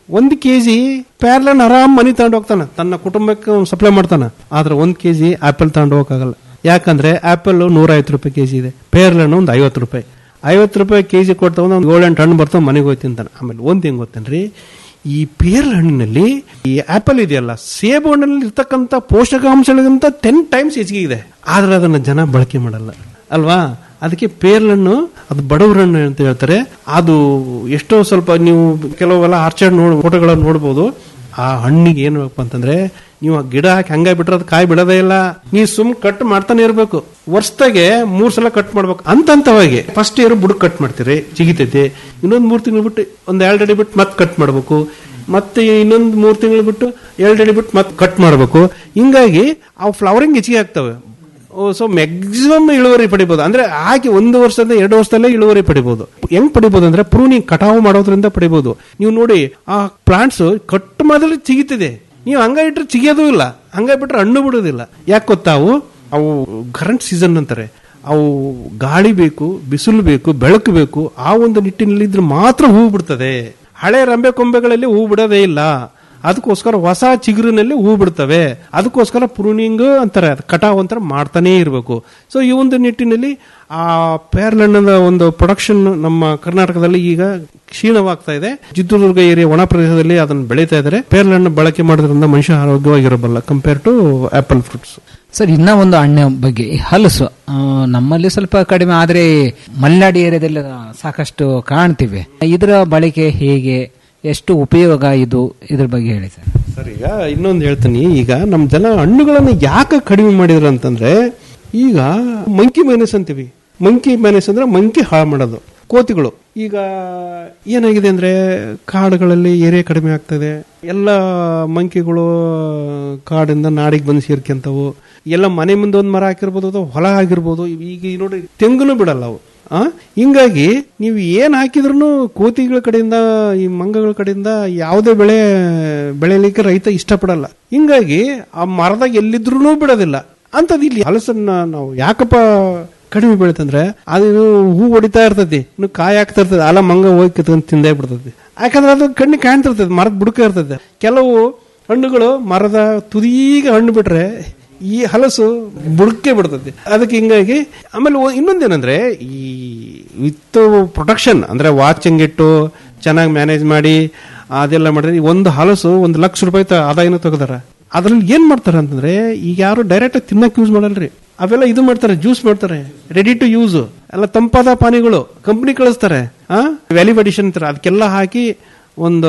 ಒಂದು ಕೆಜಿ ಪ್ಯಾರ್ಲನ್ ಆರಾಮ್ ಮನಿ ತಗೊಂಡು ಹೋಗ್ತಾನೆ ತನ್ನ ಕುಟುಂಬಕ್ಕೆ ಸಪ್ಲೈ ಮಾಡ್ತಾನೆ ಆದ್ರೆ ಒಂದ್ ಕೆಜಿ ಆಪಲ್ ತಗೊಂಡು ಹೋಗಕ್ಕಾಗಲ್ಲ ಯಾಕಂದ್ರೆ ಆಪಲ್ ನೂರ ಐವತ್ತು ರೂಪಾಯಿ ಕೆಜಿ ಇದೆ ಪೇರ್ಲನ್ ಒಂದು ಐವತ್ತು ರೂಪಾಯಿ ಐವತ್ತು ರೂಪಾಯಿ ಕೆಜಿ ಕೊಡ್ತಾ ಒಂದು ಏಳೆಂಟು ಹಣ್ಣು ಬರ್ತಾವ ಮನೆಗೆ ಹೋಗಿ ತಿಂತಾನೆ ಆಮೇಲೆ ಒಂದ್ ಹೆಂಗ್ ಗೊತ್ತೇನ್ರಿ ಈ ಪೇರ್ಲ ಹಣ್ಣಿನಲ್ಲಿ ಈ ಆಪಲ್ ಇದೆಯಲ್ಲ ಸೇಬು ಹಣ್ಣಿನಲ್ಲಿ ಇರ್ತಕ್ಕಂಥ ಪೋಷಕಾಂಶಗಳಿಗಿಂತ ಟೆನ್ ಟೈಮ್ಸ್ ಹೆಚ್ಚಿಗೆ ಇದೆ ಆದ್ರೆ ಅದನ್ನ ಜನ ಬಳಕೆ ಮಾಡಲ್ಲ ಅಲ್ವಾ ಅದಕ್ಕೆ ಪೇರ್ಲನ್ನು ಅದು ಬಡವರ ಹಣ್ಣು ಅಂತ ಹೇಳ್ತಾರೆ ಅದು ಎಷ್ಟೋ ಸ್ವಲ್ಪ ನೀವು ಕೆಲವೆಲ್ಲ ಆರ್ಚರ್ಡ್ ನೋಡ್ ಫೋಟೋಗಳನ್ನು ನೋಡ್ಬೋದು ಆ ಹಣ್ಣಿಗೆ ಏನು ಬೇಕಪ್ಪ ಅಂತಂದ್ರೆ ನೀವು ಆ ಗಿಡ ಹಾಕಿ ಹಂಗೆ ಬಿಟ್ರೆ ಅದು ಕಾಯಿ ಬಿಡೋದೇ ಇಲ್ಲ ನೀವು ಸುಮ್ ಕಟ್ ಮಾಡ್ತಾನೆ ಇರ್ಬೇಕು ವರ್ಷದಾಗೆ ಮೂರ್ ಸಲ ಕಟ್ ಮಾಡ್ಬೇಕು ಅಂತಂತವಾಗಿ ಫಸ್ಟ್ ಇಯರ್ ಬುಡಕ್ ಕಟ್ ಮಾಡ್ತೀರಿ ಜಿಗಿತೈತಿ ಇನ್ನೊಂದ್ ಮೂರ್ ತಿಂಗಳು ಬಿಟ್ಟು ಒಂದ್ ಎರಡು ಅಡಿ ಬಿಟ್ಟು ಮತ್ತೆ ಕಟ್ ಮಾಡ್ಬೇಕು ಮತ್ತೆ ಇನ್ನೊಂದ್ ಮೂರ್ ತಿಂಗಳು ಬಿಟ್ಟು ಎರಡು ಅಡಿ ಬಿಟ್ಟು ಮತ್ತೆ ಕಟ್ ಮಾಡ್ಬೇಕು ಹಿಂಗಾಗಿ ಅವು ಫ್ಲವರಿಂಗ್ ಹೆಚ್ಚಿಗೆ ಆಗ್ತವೆ ಸೊ ಮ್ಯಾಕ್ಸಿಮಮ್ ಇಳುವರಿ ಪಡಿಬಹುದು ಅಂದ್ರೆ ಹಾಕಿ ಒಂದು ವರ್ಷದಿಂದ ಎರಡು ವರ್ಷದಲ್ಲೇ ಇಳುವರಿ ಪಡಿಬಹುದು ಹೆಂಗ್ ಪಡಿಬಹುದು ಅಂದ್ರೆ ಪ್ರೂನಿಂಗ್ ಕಟಾವು ಮಾಡೋದ್ರಿಂದ ಪಡಿಬಹುದು ನೀವು ನೋಡಿ ಆ ಪ್ಲಾಂಟ್ಸ್ ಕಟ್ ಮಾಡಿದ್ರೆ ಚಿಗಿತಿದೆ ನೀವು ಹಂಗ ಇಟ್ರೆ ಚಿಗಿಯೋದು ಇಲ್ಲ ಹಂಗ ಬಿಟ್ರೆ ಹಣ್ಣು ಬಿಡೋದಿಲ್ಲ ಯಾಕೆ ಗೊತ್ತಾವು ಅವು ಕರೆಂಟ್ ಸೀಸನ್ ಅಂತಾರೆ ಅವು ಗಾಳಿ ಬೇಕು ಬಿಸಿಲು ಬೇಕು ಬೆಳಕು ಬೇಕು ಆ ಒಂದು ನಿಟ್ಟಿನಲ್ಲಿ ಇದ್ರೆ ಮಾತ್ರ ಹೂ ಬಿಡ್ತದೆ ಹಳೆ ರಂಬೆ ಕೊಂಬೆಗಳಲ್ಲಿ ಹೂ ಬಿಡೋದೇ ಇಲ್ಲ ಅದಕ್ಕೋಸ್ಕರ ಹೊಸ ಚಿಗುರಿನಲ್ಲಿ ಹೂ ಬಿಡ್ತವೆ ಅದಕ್ಕೋಸ್ಕರ ಪ್ರೂನಿಂಗ್ ಅಂತಾರೆ ಅದು ಕಟಾವ್ ಅಂತಾರೆ ಮಾಡ್ತಾನೇ ಇರಬೇಕು ಸೊ ಈ ಒಂದು ನಿಟ್ಟಿನಲ್ಲಿ ಆ ಪೇರ್ಲಣ್ಣದ ಒಂದು ಪ್ರೊಡಕ್ಷನ್ ನಮ್ಮ ಕರ್ನಾಟಕದಲ್ಲಿ ಈಗ ಕ್ಷೀಣವಾಗ್ತಾ ಇದೆ ಚಿತ್ರದುರ್ಗ ಏರಿಯಾ ಒಣ ಪ್ರದೇಶದಲ್ಲಿ ಅದನ್ನು ಬೆಳೀತಾ ಇದ್ದಾರೆ ಪೇರ್ಲಣ್ಣು ಬಳಕೆ ಮಾಡೋದ್ರಿಂದ ಮನುಷ್ಯ ಆರೋಗ್ಯವಾಗಿರಬಲ್ಲ compare to apple fruits sir ಇನ್ನ ಒಂದು ಹಣ್ಣ ಬಗ್ಗೆ ಈ ಹಲಸು ಆ, ನಮ್ಮಲ್ಲಿ ಸ್ವಲ್ಪ ಕಡಿಮೆ ಆದ್ರೆ ಮಲೆನಾಡು ಏರಿಯಾದಲ್ಲಿ ಸಾಕಷ್ಟು ಕಾಣ್ತಿವೆ ಇದರ ಬಳಕೆ ಹೇಗೆ ಎಷ್ಟು ಉಪಯೋಗ ಇದು ಇದ್ರ ಬಗ್ಗೆ ಹೇಳಿ ಸರ್ ಸರ್ ಈಗ ಇನ್ನೊಂದು ಹೇಳ್ತೀನಿ ಈಗ ನಮ್ಮ ಜನ ಹಣ್ಣುಗಳನ್ನು ಯಾಕೆ ಕಡಿಮೆ ಮಾಡಿದ್ರು ಅಂತಂದ್ರೆ ಈಗ ಮಂಕಿ ಮೈನಸ್ ಅಂತೀವಿ ಮಂಕಿ ಮೈನಸ್ ಅಂದ್ರೆ ಮಂಕಿ ಹಾಳು ಮಾಡೋದು ಕೋತಿಗಳು ಈಗ ಏನಾಗಿದೆ ಅಂದ್ರೆ ಕಾಡುಗಳಲ್ಲಿ ಏರಿಯಾ ಕಡಿಮೆ ಆಗ್ತದೆ ಎಲ್ಲ ಮಂಕಿಗಳು ಕಾಡಿಂದ ನಾಡಿಗೆ ಬಂದು ಸೇರ್ಕೊಂತವು ಎಲ್ಲ ಮನೆ ಮುಂದೆ ಒಂದು ಮರ ಹಾಕಿರ್ಬೋದು ಅಥವಾ ಹೊಲ ಆಗಿರ್ಬೋದು ಈಗ ಈ ನೋಡಿ ತೆಂಗುನು ಬಿಡಲ್ಲ ಅವು ಆ ಹಿಂಗಾಗಿ ನೀವು ಏನ್ ಹಾಕಿದ್ರು ಕೋತಿಗಳ ಕಡೆಯಿಂದ ಈ ಮಂಗಗಳ ಕಡೆಯಿಂದ ಯಾವುದೇ ಬೆಳೆ ಬೆಳೆಯಲಿಕ್ಕೆ ರೈತ ಇಷ್ಟಪಡಲ್ಲ ಹಿಂಗಾಗಿ ಆ ಮರದಾಗ ಎಲ್ಲಿದ್ರೂ ಬಿಡೋದಿಲ್ಲ ಅಂತದ್ ಇಲ್ಲಿ ಹಲಸನ್ನ ನಾವು ಯಾಕಪ್ಪ ಕಡಿಮೆ ಬೆಳಿತಂದ್ರೆ ಅದು ಹೂ ಹೊಡಿತಾ ಇರ್ತೈತಿ ಇನ್ನು ಕಾಯಿ ಆಗ್ತಾ ಇರ್ತದೆ ಅಲ್ಲ ಮಂಗ ಹೋಗಿ ಕಿತ್ಕೊಂಡು ತಿಂದೇ ಬಿಡ್ತೈತಿ ಯಾಕಂದ್ರೆ ಅದು ಕಣ್ಣಿ ಕಾಣ್ತಿರ್ತದೆ ಮರದ ಬುಡಕ ಇರ್ತದೆ ಕೆಲವು ಹಣ್ಣುಗಳು ಮರದ ತುದೀಗ ಹಣ್ಣು ಬಿಟ್ರೆ ಈ ಹಲಸು ಬುಡಕ್ಕೆ ಬಿಡ್ತದೆ ಅದಕ್ಕೆ ಹಿಂಗಾಗಿ ಆಮೇಲೆ ಒ- ಇನ್ನೊಂದೇನಂದ್ರೆ ಈ ವಿತ್ ಪ್ರೊಟೆಕ್ಷನ್ ಅಂದ್ರೆ ವಾಚಿಂಗ್ ಇಟ್ಟು ಚೆನ್ನಾಗಿ ಮ್ಯಾನೇಜ್ ಮಾಡಿ ಅದೆಲ್ಲ ಮಾಡಿದ್ರೆ ಈ ಒಂದು ಹಲಸು ಒಂದು ಲಕ್ಷ ರೂಪಾಯಿ ತ- ಆದಾಯನ ತೆಗೆದಾರ ಅದ್ರಲ್ಲಿ ಏನ್ ಮಾಡ್ತಾರೆ ಅಂತಂದ್ರೆ ಈಗ ಯಾರು ಡೈರೆಕ್ಟ್ ತಿನ್ನಕ್ ಯೂಸ್ ಮಾಡಲ್ರಿ ಅವೆಲ್ಲ ಇದು ಮಾಡ್ತಾರೆ ಜ್ಯೂಸ್ ಮಾಡ್ತಾರೆ ರೆಡಿ ಟು ಯೂಸ್ ಎಲ್ಲ ತಂಪಾದ ಪಾನಿಗಳು ಕಂಪ್ನಿ ಕಳಿಸ್ತಾರೆ ಆ ವ್ಯಾಲ್ಯೂ ಅಡಿಷನ್ ಅಂತಾರೆ ಅದಕ್ಕೆಲ್ಲ ಹಾಕಿ ಒಂದು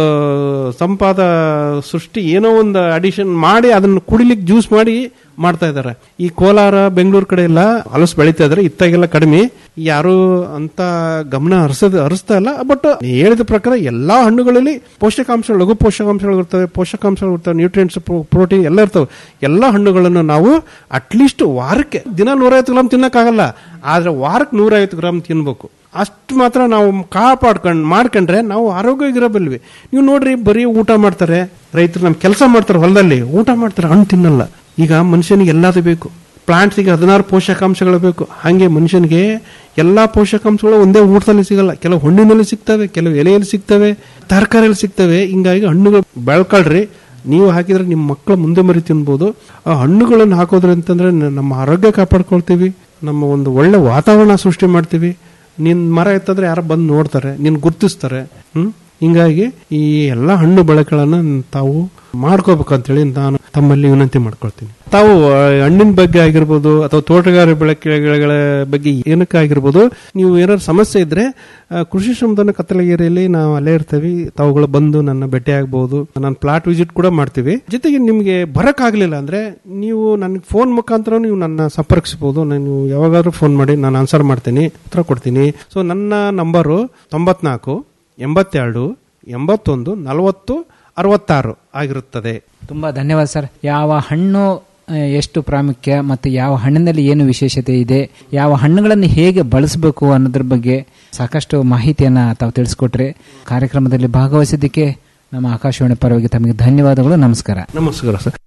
ಸಂಪಾದ ಸೃಷ್ಟಿ ಏನೋ ಒಂದು ಅಡಿಷನ್ ಮಾಡಿ ಅದನ್ನ ಕುಡಿಲಿಕ್ಕೆ ಜ್ಯೂಸ್ ಮಾಡಿ ಮಾಡ್ತಾ ಇದ್ದಾರೆ ಈ ಕೋಲಾರ ಬೆಂಗಳೂರು ಕಡೆ ಎಲ್ಲ ಹಲಸು ಬೆಳೀತಾ ಇದಾರೆ ಇತ್ತಾಗೆಲ್ಲ ಕಡಿಮೆ ಯಾರು ಅಂತ ಗಮನ ಹರಿಸೋದು ಹರಿಸ್ತಾ ಇಲ್ಲ ಬಟ್ ಹೇಳಿದ ಪ್ರಕಾರ ಎಲ್ಲಾ ಹಣ್ಣುಗಳಲ್ಲಿ ಪೋಷಕಾಂಶಗಳು ಲಘು ಪೋಷಕಾಂಶಗಳು ಇರ್ತವೆ ಪೋಷಕಾಂಶಗಳು ಇರ್ತವೆ ನ್ಯೂಟ್ರಿಯೆಂಟ್ಸ್ ಪ್ರೋಟೀನ್ ಎಲ್ಲ ಇರ್ತವೆ ಎಲ್ಲಾ ಹಣ್ಣುಗಳನ್ನು ನಾವು ಅಟ್ಲೀಸ್ಟ್ ವಾರಕ್ಕೆ ದಿನ ನೂರೈವತ್ತು ಗ್ರಾಮ್ ತಿನ್ನಕ್ಕಾಗಲ್ಲ ಆದ್ರೆ ವಾರಕ್ಕೆ ನೂರೈವತ್ತು ಗ್ರಾಮ್ ತಿನ್ಬೇಕು ಅಷ್ಟು ಮಾತ್ರ ನಾವು ಕಾಪಾಡ್ಕೊಂಡ್ ಮಾಡ್ಕೊಂಡ್ರೆ ನಾವು ಆರೋಗ್ಯವಾಗಿರಬಲ್ವಿ ನೀವು ನೋಡ್ರಿ ಬರೀ ಊಟ ಮಾಡ್ತಾರೆ ರೈತರು ನಮ್ ಕೆಲಸ ಮಾಡ್ತಾರೆ ಹೊಲದಲ್ಲಿ ಊಟ ಮಾಡ್ತಾರೆ ಹಣ್ಣು ತಿನ್ನಲ್ಲ ಈಗ ಮನುಷ್ಯನಿಗೆ ಎಲ್ಲದು ಬೇಕು ಪ್ಲಾಂಟ್ಸಿಗೆ ಹದಿನಾರು ಪೋಷಕಾಂಶಗಳು ಬೇಕು ಹಾಗೆ ಮನುಷ್ಯನಿಗೆ ಎಲ್ಲಾ ಪೋಷಕಾಂಶಗಳು ಒಂದೇ ಊಟದಲ್ಲಿ ಸಿಗಲ್ಲ ಕೆಲವು ಹಣ್ಣಿನಲ್ಲಿ ಸಿಗ್ತವೆ ಕೆಲವು ಎಲೆಯಲ್ಲಿ ಸಿಗ್ತವೆ ತರಕಾರಿಯಲ್ಲಿ ಸಿಗ್ತವೆ ಹಿಂಗಾಗಿ ಹಣ್ಣುಗಳು ಬೆಳ್ಕೊಳ್ರಿ ನೀವು ಹಾಕಿದ್ರೆ ನಿಮ್ಮ ಮಕ್ಕಳ ಮುಂದೆ ಮರಿ ತಿನ್ಬೋದು ಆ ಹಣ್ಣುಗಳನ್ನು ಹಾಕೋದ್ರಿ ಅಂತಂದ್ರೆ ನ- ನಮ್ಮ ಆರೋಗ್ಯ ಕಾಪಾಡ್ಕೊಳ್ತೀವಿ ನಮ್ಮ ಒಂದು ಒಳ್ಳೆ ವಾತಾವರಣ ಸೃಷ್ಟಿ ಮಾಡ್ತೀವಿ ನಿನ್ ಮರ ಎತ್ತಂದ್ರೆ ಯಾರೋ ಬಂದು ನೋಡ್ತಾರೆ ನಿನ್ ಗುರ್ತಿಸ್ತಾರೆ ಹ್ಮ್ ಹಿಂಗಾಗಿ ಈ ಎಲ್ಲಾ ಹಣ್ಣು ಬಳಕೆಗಳನ್ನ ತಾವು ಮಾಡ್ಕೋಬೇಕಂತೇಳಿ ನಾನು ತಮ್ಮಲ್ಲಿ ವಿನಂತಿ ಮಾಡ್ಕೊಳ್ತೀನಿ ತಾವು ಆ, ಹಣ್ಣಿನ ಬಗ್ಗೆ ಆಗಿರ್ಬೋದು ಅಥವಾ ತೋಟಗಾರಿಕೆ ಬೆಳೆಗಳ ಬಗ್ಗೆ ಏನಕ್ಕೆ ಆಗಿರ್ಬೋದು ನೀವು ಏನಾದ್ರು ಸಮಸ್ಯೆ ಇದ್ರೆ ಆ, ಕೃಷಿ ಶ್ರಮದಾನ ಕತ್ತಲಗಿರಿಯಲ್ಲಿ ನಾವು ಅಲ್ಲೇ ಇರ್ತೀವಿ ತಾವುಗಳು ಬಂದು ನನ್ನ ಭೇಟಿ ಆಗ್ಬಹುದು ನಾನು ಪ್ಲಾಟ್ ವಿಸಿಟ್ ಕೂಡ ಮಾಡ್ತೀವಿ ಜೊತೆಗೆ ನಿಮ್ಗೆ ಬರಕ್ ಆಗ್ಲಿಲ್ಲ ಅಂದ್ರೆ ನೀವು ನನಗೆ ಫೋನ್ ಮುಖಾಂತರ ನೀವು ನನ್ನ ಸಂಪರ್ಕಿಸಬಹುದು ನಾನು ಯಾವಾಗಾದ್ರೂ ಫೋನ್ ಮಾಡಿ ನಾನು ಆನ್ಸರ್ ಮಾಡ್ತೀನಿ ಉತ್ತರ ಕೊಡ್ತೀನಿ ಸೊ ನನ್ನ ನಂಬರು ತೊಂಬತ್ನಾಲ್ಕು ಎಂಬತ್ತೆರಡು ಎಂಬತ್ತೊಂದು ನಲವತ್ತು ಅರವತ್ತಾರು ಆಗಿರುತ್ತದೆ ತುಂಬಾ ಧನ್ಯವಾದ ಸರ್ ಯಾವ ಹಣ್ಣು ಆ, ಎಷ್ಟು ಪ್ರಾಮುಖ್ಯ ಮತ್ತು ಯಾವ ಹಣ್ಣಿನಲ್ಲಿ ಏನು ವಿಶೇಷತೆ ಇದೆ ಯಾವ ಹಣ್ಣುಗಳನ್ನು ಹೇಗೆ ಬಳಸಬೇಕು ಅನ್ನೋದ್ರ ಬಗ್ಗೆ ಸಾಕಷ್ಟು ಮಾಹಿತಿಯನ್ನ ತಾವು ತಿಳಿಸ್ಕೊಟ್ರೆ ಕಾರ್ಯಕ್ರಮದಲ್ಲಿ ಭಾಗವಹಿಸಿದ್ದಕ್ಕೆ ನಮ್ಮ ಆಕಾಶವಾಣಿ ಪರವಾಗಿ ತಮಗೆ ಧನ್ಯವಾದಗಳು ನಮಸ್ಕಾರ ನಮಸ್ಕಾರ ಸರ್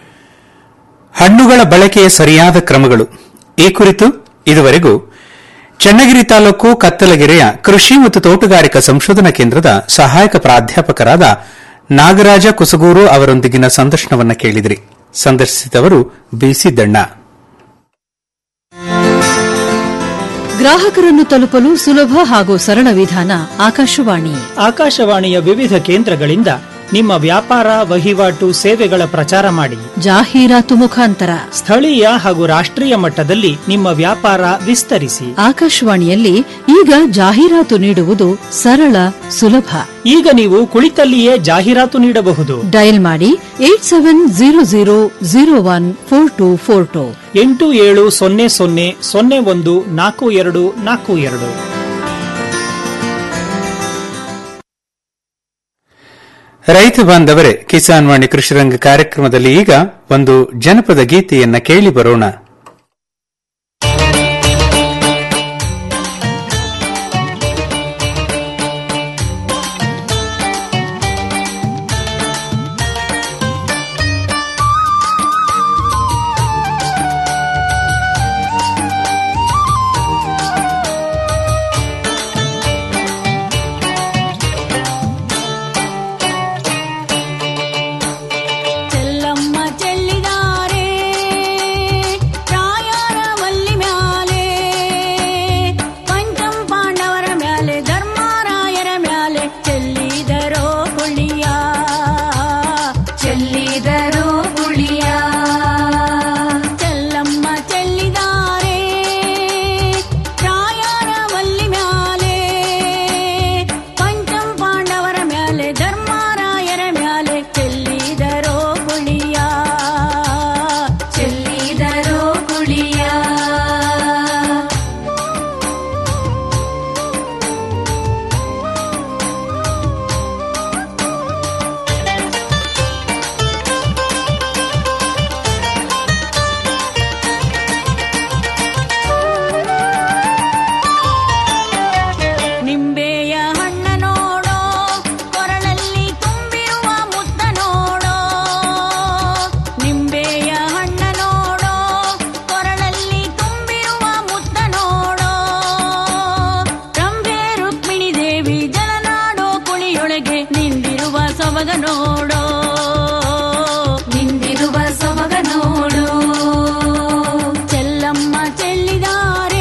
ಹಣ್ಣುಗಳ ಬಳಕೆಯ ಸರಿಯಾದ ಕ್ರಮಗಳು ಈ ಕುರಿತು ಇದುವರೆಗೂ ಚನ್ನಗಿರಿ ತಾಲೂಕು ಕತ್ತಲಗೆರೆಯ ಕೃಷಿ ಮತ್ತು ತೋಟಗಾರಿಕಾ ಸಂಶೋಧನಾ ಕೇಂದ್ರದ ಸಹಾಯಕ ಪ್ರಾಧ್ಯಾಪಕರಾದ ನಾಗರಾಜ ಕುಸಗೂರು ಅವರೊಂದಿಗಿನ ಸಂದರ್ಶನವನ್ನ ಕೇಳಿದ್ರಿ ಸಂದರ್ಶಿಸಿದವರು ಬಿಸಿ ದಣ್ಣ ಗ್ರಾಹಕರನ್ನು ತಲುಪಲು ಸುಲಭ ಹಾಗೂ ಸರಳ ವಿಧಾನ ಆಕಾಶವಾಣಿ ಆಕಾಶವಾಣಿಯ ವಿವಿಧ ಕೇಂದ್ರಗಳಿಂದ ನಿಮ್ಮ ವ್ಯಾಪಾರ ವಹಿವಾಟು ಸೇವೆಗಳ ಪ್ರಚಾರ ಮಾಡಿ ಜಾಹೀರಾತು ಮುಖಾಂತರ ಸ್ಥಳೀಯ ಹಾಗೂ ರಾಷ್ಟ್ರೀಯ ಮಟ್ಟದಲ್ಲಿ ನಿಮ್ಮ ವ್ಯಾಪಾರ ವಿಸ್ತರಿಸಿ ಆಕಾಶವಾಣಿಯಲ್ಲಿ ಈಗ ಜಾಹೀರಾತು ನೀಡುವುದು ಸರಳ ಸುಲಭ ಈಗ ನೀವು ಕುಳಿತಲ್ಲಿಯೇ ಜಾಹೀರಾತು ನೀಡಬಹುದು ಡಯಲ್ ಮಾಡಿ eight seven zero zero zero one four two four two ಎಂಟು ಏಳು ಸೊನ್ನೆ ಸೊನ್ನೆ ಸೊನ್ನೆ ಒಂದು ನಾಲ್ಕು ಎರಡು ನಾಲ್ಕು ಎರಡು ರೈತ ಬಾಂಧವರೇ ಕಿಸಾನ್ ವಾಣಿ ಕೃಷಿರಂಗ ಕಾರ್ಯಕ್ರಮದಲ್ಲಿ ಈಗ ಒಂದು ಜನಪದ ಗೀತೆಯನ್ನ ಕೇಳಿ ಬರೋಣ ಚೆಲ್ಲಮ್ಮ ಚೆಲ್ಲಿದಾರೆ ರಾಯರ ಮಲ್ಲಿ ಮ್ಯಾಲೆ ಪಂಚಂ ಪಾಂಡವರ ಮ್ಯಾಲೆ ಧರ್ಮರಾಯರ ಮ್ಯಾಲೆ ಚೆಲ್ಲಿದರೋ ಹುಳಿಯ ಚೆಲ್ಲಿದರೋ ಹುಳಿಯ ಚೆಲ್ಲಮ್ಮ ಚೆಲ್ಲಿದಾರೆ ರಾಯರ ಮಲ್ಲಿ ಮ್ಯಾಲೆ ಪಂಚಂ ಪಾಂಡವರ ಮ್ಯಾಲೆ ಧರ್ಮರಾಯರ ಮ್ಯಾಲೆ ಚೆಲ್ಲಿದರೋ ಹುಳಿಯ ಚೆಲ್ಲಿದರೋ ಹುಳಿಯ ನಿಂಬೆಯ ಹಣ್ಣ ನೋಡೋ ಕೊರಳಲ್ಲಿ ತುಂಬಿರುವ ಮುತ್ತ ನೋಡೋ ನಿಂಬೆಯ ಹಣ್ಣ ನೋಡೋ ಕೊರಳಲ್ಲಿ ತುಂಬಿರುವ ಮುತ್ತ ನೋಡೋ ರಂಭೆ ರುಕ್ಮಿಣಿ ದೇವಿ ಜಲನಾಡೋ ಕುಣಿಯೊಳಗೆ ನಿಂದಿರುವ ಸೊಬಗ ನೋಡೋ ನಿಂದಿರುವ ಸೊಬಗ ನೋಡೋ ಚೆಲ್ಲಮ್ಮ ಚೆಲ್ಲಿದಾರೆ